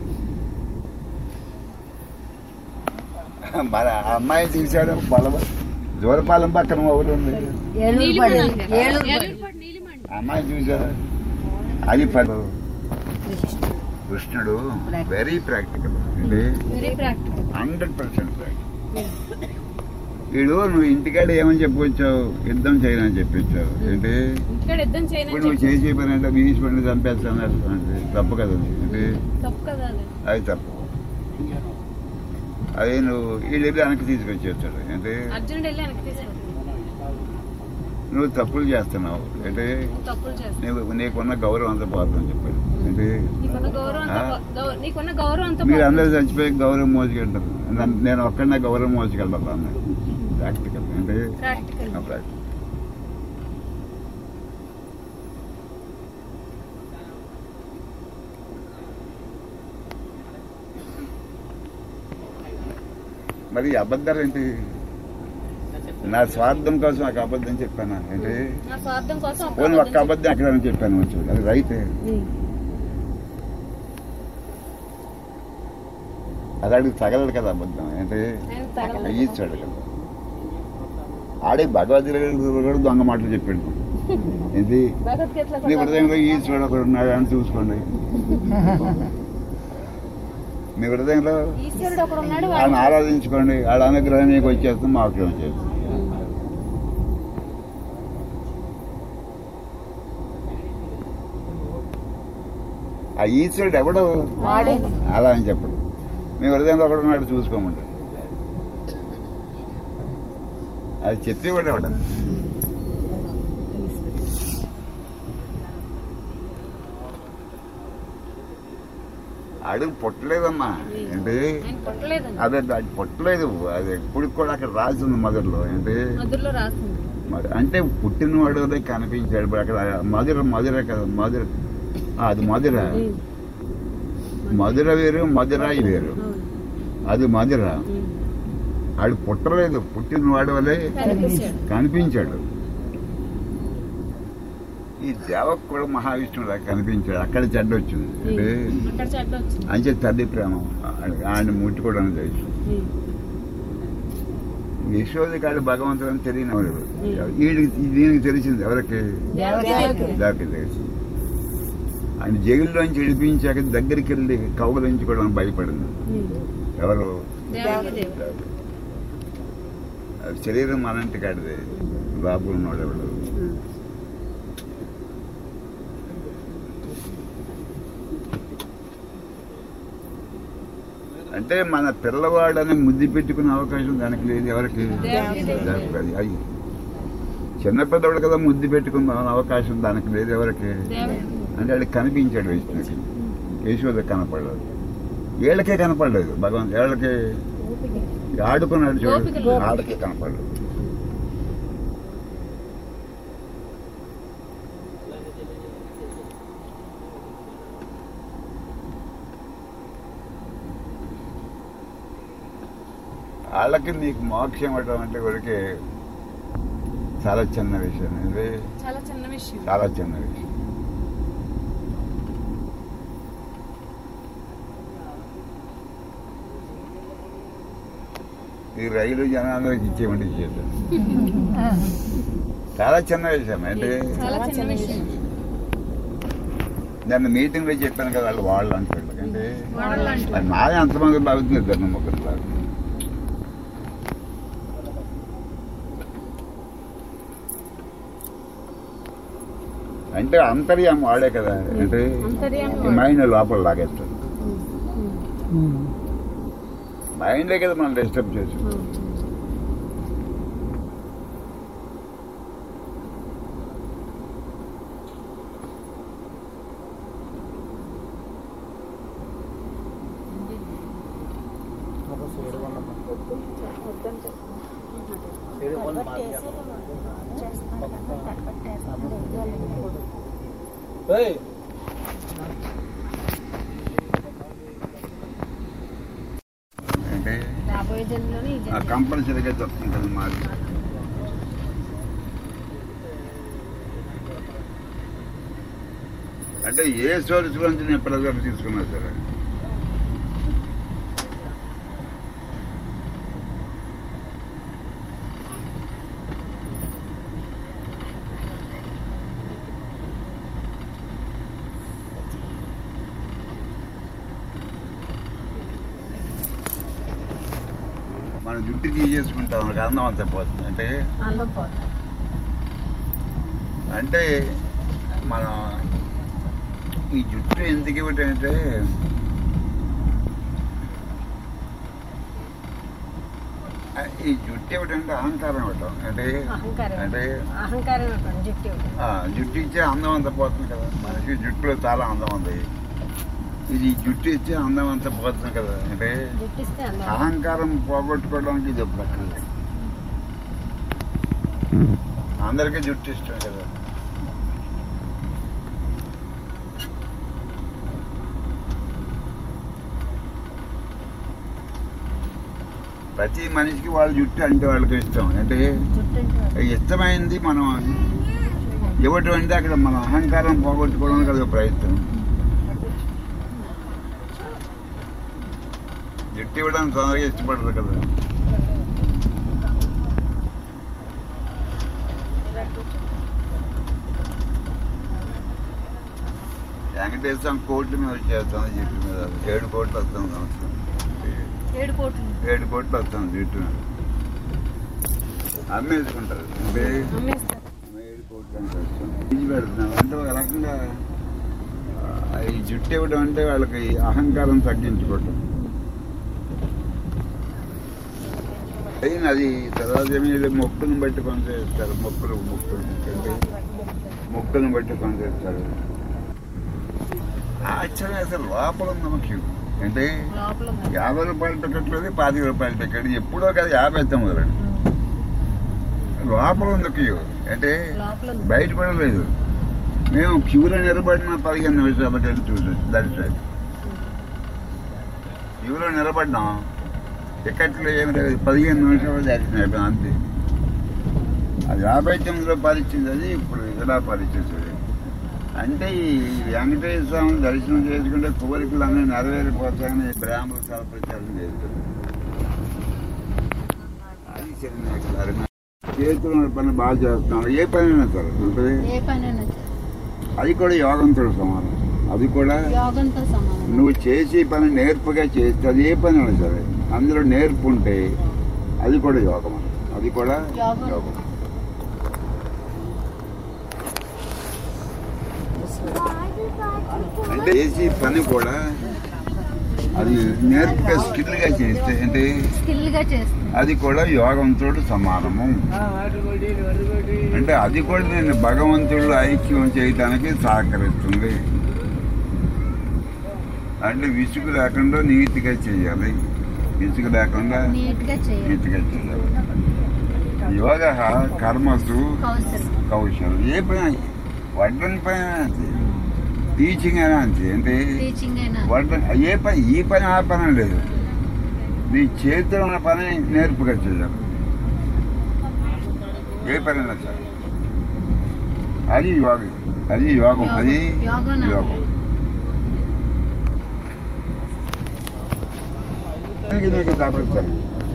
Speaker 1: మరి ఆ అమ్మాయి చూశాడు పొలం దూరపాలెం పక్కన ఒకటి ఉంది
Speaker 3: నీలిమణి ఏలూరుపాడు నీలిమణి
Speaker 1: ఆ అమ్మాయి చూశాడు అది పద కృష్ణుడు వెరీ ప్రాక్టికల్ అంటే
Speaker 3: very practical
Speaker 1: hundred percent practical వీడు నువ్వు ఇంటికాడ ఏమని చెప్పుకొచ్చావు యుద్ధం చేయనని చెప్పించావు ఏంటి
Speaker 3: ఇక్కడ యుద్ధం
Speaker 1: ఇప్పుడు
Speaker 3: చేయనని
Speaker 1: నువ్వు చేసే పని అంటే బీచ్ పండి చంపేస్తాను అంటే తప్పు కదా అది. అంటే
Speaker 3: తప్పు కదా అది.
Speaker 1: అది తప్పు అదే నువ్వు వీళ్ళు వెనక్కి తీసుకొచ్చేస్తాడు అంటే
Speaker 3: అర్జునుడు వెళ్ళి వెనక్కి తీసుకెళ్తాడు
Speaker 1: నువ్వు తప్పులు చేస్తున్నావు అంటే
Speaker 3: నువ్వు తప్పులు చేస్తావు
Speaker 1: నీకు నీకున్న గౌరవం అంతా పోతుందని చెప్పాడు అంటే
Speaker 3: నీకున్న గౌరవం అంతా
Speaker 1: ఆ?
Speaker 3: పో- గౌ- నీకున్న గౌరవం అంతా
Speaker 1: మీరు
Speaker 3: పోతుంది.
Speaker 1: అందరూ చచ్చిపోయి గౌరవం మోసుకెళ్తారు నన్ను- నేను ఒక్కడనే గౌరవం మోసుకెళ్ళాలి అన్న ప్రాక్టికల్ అంటే
Speaker 3: ప్రాక్టికల్
Speaker 1: ఆ ప్రాక్టికల్ మరి ఈ అబద్ధాలు ఏంటి నా స్వార్థం కోసం ఒక అబద్ధం చెప్పాను అంటే
Speaker 3: నా స్వార్థం కోసం ఒక
Speaker 1: పోనీ ఒక్క
Speaker 3: అబద్ధం
Speaker 1: అబద్ధం ఎక్కడ చెప్పాను మంచి అది రైతే అది అడిగి తగలడు కదా అబద్ధం అంటే
Speaker 3: నేను తగలను.
Speaker 1: ఈచ్చాడు కదా ఆడే భగవద్గీత కూడా దొంగ మాటలు చెప్పాడు ఏంటి
Speaker 3: భగవద్గీతలో
Speaker 1: నీ
Speaker 3: కూడా
Speaker 1: హృదయంలో ఈశ్వరుడు ఒకడు ఉన్నాడు అని చూసుకోండి మీ హృదయంలో
Speaker 3: ఈశ్వరుడు ఒకడు ఉన్నాడు
Speaker 1: ఆయన
Speaker 3: వాడు
Speaker 1: ఆరాధించుకోండి వాళ్ళ అనుగ్రహం నీకు వచ్చేస్తుంది మాకు వచ్చేస్తుంది ఆ ఈశ్వరుడు ఎవడు అలా అని చెప్పడు మీ హృదయంలో ఒకడు ఉన్నాడు చూసుకోమంటాడు అది చెప్పేవాడు ఎవడ అడుగు పుట్టలేదమ్మా ఏంటి
Speaker 3: ఆయన పుట్టలేదండి
Speaker 1: అదే అది పుట్టలేదు అది ఎప్పుడు కూడా అక్కడ రాసి ఉంది మదర్లో ఏంటి
Speaker 3: మధురలో రాస్తుంది
Speaker 1: మరి అంటే పుట్టినవాడు అదే కనిపించాడు ఇప్పుడు అక్కడ మధుర మధుర కదా మధుర ఆ, అది మధుర మధుర వేరు మధురాయి వేరు అది మధుర ఆడు పుట్టలేదు పుట్టినవాడు వలే
Speaker 3: కనిపించాడు
Speaker 1: కనిపించాడు ఈ దేవకు కూడా మహావిష్ణువులా కనిపించాడు అక్కడ చెడ్డ వచ్చింది అంటే
Speaker 3: అక్కడ చెడ్డ వచ్చింది
Speaker 1: అంచే తల్లి ప్రేమ ఆయన ముట్టుకోవడం తెలుసు యశోది కాడు భగవంతుడు అని తెలియనివాడు వీడికి దీనికి తెలిసింది ఎవరికి దానికి తెలిసింది ఆయన జైల్లోంచి విడిపించాక దగ్గరికి వెళ్ళి కౌగులించుకోవడం భయపడింది ఎవరు
Speaker 3: దేవకి దేవుడు
Speaker 1: అది శరీరం మనంటి కాడిది బాబు ఉన్నాడు ఎవడు అంటే మన పిల్లవాడని ముద్దు పెట్టుకునే అవకాశం దానికి లేదు ఎవరికి
Speaker 3: దేవకి దేవుడు.
Speaker 1: దానికి అది- అయ్యి చిన్నపిల్లవాడు కదా ముద్దు పెట్టుకుందాం అవకాశం దానికి లేదు ఎవరికి
Speaker 3: దేవకి
Speaker 1: అంటే వాడికి కనిపించాడు విష్ణుకి యశోద కనపడలేదు వీళ్ళకే కనపడలేదు భగవంత్ వీళ్ళకి ఆడుకున్నాడు చూడు
Speaker 3: గోపికలు.
Speaker 1: ఆడకే కనపడలేదు వాళ్ళకి నీకు మోక్షం ఇవ్వడం అంటే ఊరికే చాలా చిన్న విషయం ఇది
Speaker 3: చాలా చిన్న విషయం
Speaker 1: చాలా చిన్న విషయం ఈ రైలు జనాలకు ఇచ్చేయమంటే ఇచ్చేద్దాం చాలా చిన్న విషయం అంటే
Speaker 3: చాలా చిన్న విషయం
Speaker 1: దాన్ని మీటింగ్ లో చెప్పాను కదా వాళ్ళు వాళ్ళు అంటారు అంటే
Speaker 3: వాళ్ళు అంటారు.
Speaker 1: అది నాదే అంతమంది బాగుతుంది ఇద్దరు ముగ్గురు బాగు అంటే అంతర్యాం వాడే కదా అంటే
Speaker 3: అంతర్యామి
Speaker 1: ఈ మైండ్ లోపల లాగేస్తాడు మైండే కదా మనం డిస్టర్బ్ చేసి అంటే
Speaker 3: రాబోయే జన్మలోనే ఈ జన్మ
Speaker 1: కంపల్సరీగా చెప్తుంది కదా మాది అంటే ఏ సోర్స్ నుంచి నేను ప్రజలు తీసుకున్నా సరే మన జుట్టు తీసేసుకుంటాం మనకు అందం అంత పోతుంది అంటే
Speaker 3: అందం పోతుంది
Speaker 1: అంటే మనం ఈ జుట్టు ఎందుకు ఇవ్వటంటే ఆ, ఈ జుట్టు ఇవ్వటంటే అహంకారం ఇవ్వటం అంటే
Speaker 3: అహంకారం
Speaker 1: అంటే
Speaker 3: అహంకారం ఇవ్వటం జుట్టు ఇవ్వటం
Speaker 1: ఆ, జుట్టు ఇచ్చే అందం అంతా పోతుంది కదా మనకి జుట్టులో చాలా అందం ఉంది ఇది జుట్టు ఇచ్చే అందం అంతా పోతుంది కదా అంటే
Speaker 3: జుట్టు ఇస్తే అందం
Speaker 1: అహంకారం పోగొట్టుకోవడానికి ఇది ఒక ప్రక్రియ అందరికీ జుట్టు ఇష్టం కదా ప్రతి మనిషికి వాళ్ళ జుట్టు అంటే వాళ్ళకి ఇష్టం అంటే
Speaker 3: జుట్టు అంటే
Speaker 1: ఇష్టమైంది మనం ఇవ్వటం అంటే అక్కడ మన అహంకారం పోగొట్టుకోవడానికి అది ఒక ప్రయత్నం జుట్టు ఇవ్వడానికి తొందరగా ఇష్టపడరు కదా వెంకటేశ్వరం కోట్ల మీద వచ్చేస్తాను జుట్టు మీద ఏడు కోట్లు వస్తాను సంవత్సరం
Speaker 3: ఏడు కోట్లు
Speaker 1: ఏడు కోట్లు వస్తాను జుట్టు మీద అమ్మేసుకుంటారు అంటే
Speaker 3: అమ్మేస్తారు
Speaker 1: ఏడు కోట్లు అంటే వస్తాం. ఇది పెడుతున్నాం అంటే ఒక రకంగా ఆ, ఈ జుట్టు ఇవ్వడం అంటే వాళ్ళకి అహంకారం తగ్గించుకోవటం అయిన అది తర్వాత ఏమి మొక్కును బట్టి పనిచేస్తారు మొక్కులు మొక్కులు అంటే మొక్కులను బట్టి పనిచేస్తారు ఆశ్చర్యం అసలు లోపల ఉంది ముఖ్యం అంటే
Speaker 3: లోపల ఉంది.
Speaker 1: యాభై రూపాయలు టికెట్లేదు పాతిక రూపాయలు టికెట్ ఎప్పుడో కదా యాభై తొమ్మిది లోపల ఉంది క్యూ అంటే
Speaker 3: లోపల ఉంది.
Speaker 1: బయటపడలేదు మేము క్యూలో నిలబడిన పదిహేను నిమిషాలకి వెళ్ళి చూసి దర్శనం క్యూలో నిలబడినాం టికెట్లు ఏమి లేదు పదిహేను నిమిషాలు దర్శనం అయిపోయింది అంతే అది యాభై తొమ్మిదిలో పరిచింది అది ఇప్పుడు ఇలా పరిచేసేది అంటే ఈ వెంకటేశ్వర స్వామి దర్శనం చేసుకుంటే కోరికలు అన్నీ నెరవేరిపోతాయని బ్రాహ్మణ ప్రచారం చేస్తారు అది చిన్న చేతులు ఉన్న పని బాగా చేస్తున్నాడు ఏ పనైనా సరే ఉంటుంది
Speaker 3: ఏ పనైనా
Speaker 1: అది కూడా యోగంతో సమానం అది కూడా
Speaker 3: యోగంతో సమానం
Speaker 1: నువ్వు చేసే పని నేర్పుగా చేస్తే అది ఏ పని అయినా సరే అందులో నేర్పు ఉంటే అది కూడా యోగం అది కూడా
Speaker 3: యోగం.
Speaker 1: యోగం అంటే చేసే పని కూడా అది నేర్పుగా స్కిల్గా చేస్తే అంటే
Speaker 3: స్కిల్ గా చేస్తుంది
Speaker 1: అది కూడా యోగంతో సమానము అంటే అది కూడా నేను భగవంతుడు ఐక్యం చేయడానికి సహకరిస్తుంది అంటే విసుగు లేకుండా నీతిగా చేయాలి విసుగు లేకుండా
Speaker 3: నీట్ గా చేయాలి
Speaker 1: నీతిగా చేయాలి యోగ కర్మసు
Speaker 3: కౌశల్
Speaker 1: కౌశలం ఏ పని వడ్డని పని అయినా అంతే టీచింగ్ అయినా అంతే అంటే
Speaker 3: టీచింగ్ అయినా
Speaker 1: వడ్డ ఏ పని ఈ పని ఆ పని అని లేదు నీ చేతిలో ఉన్న పని నేర్పుగా చేయాలి ఏ పనైనా సరే అది యోగం అది యోగం అది
Speaker 3: యోగం.
Speaker 1: యోగం దానికి నీకు తపస్సు.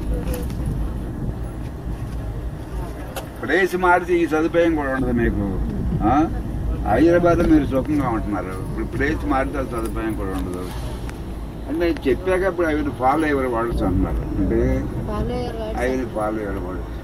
Speaker 1: ప్లేస్ మారితే ఈ సదుపాయం కూడా ఉండదు మీకు ఆ? హైదరాబాద్లో మీరు సుఖంగా ఉంటున్నారు ఇప్పుడు ప్లేస్ మారితే ఆ సదుపాయం కూడా ఉండదు అంటే చెప్పాక ఇప్పుడు అవి ఫాలో అయ్యేవారు వాళ్ళు అంటున్నారు అంటే
Speaker 3: ఫాలో అయ్యారు వాడు.
Speaker 1: అవి ఫాలో అయ్యేవారు వాళ్ళు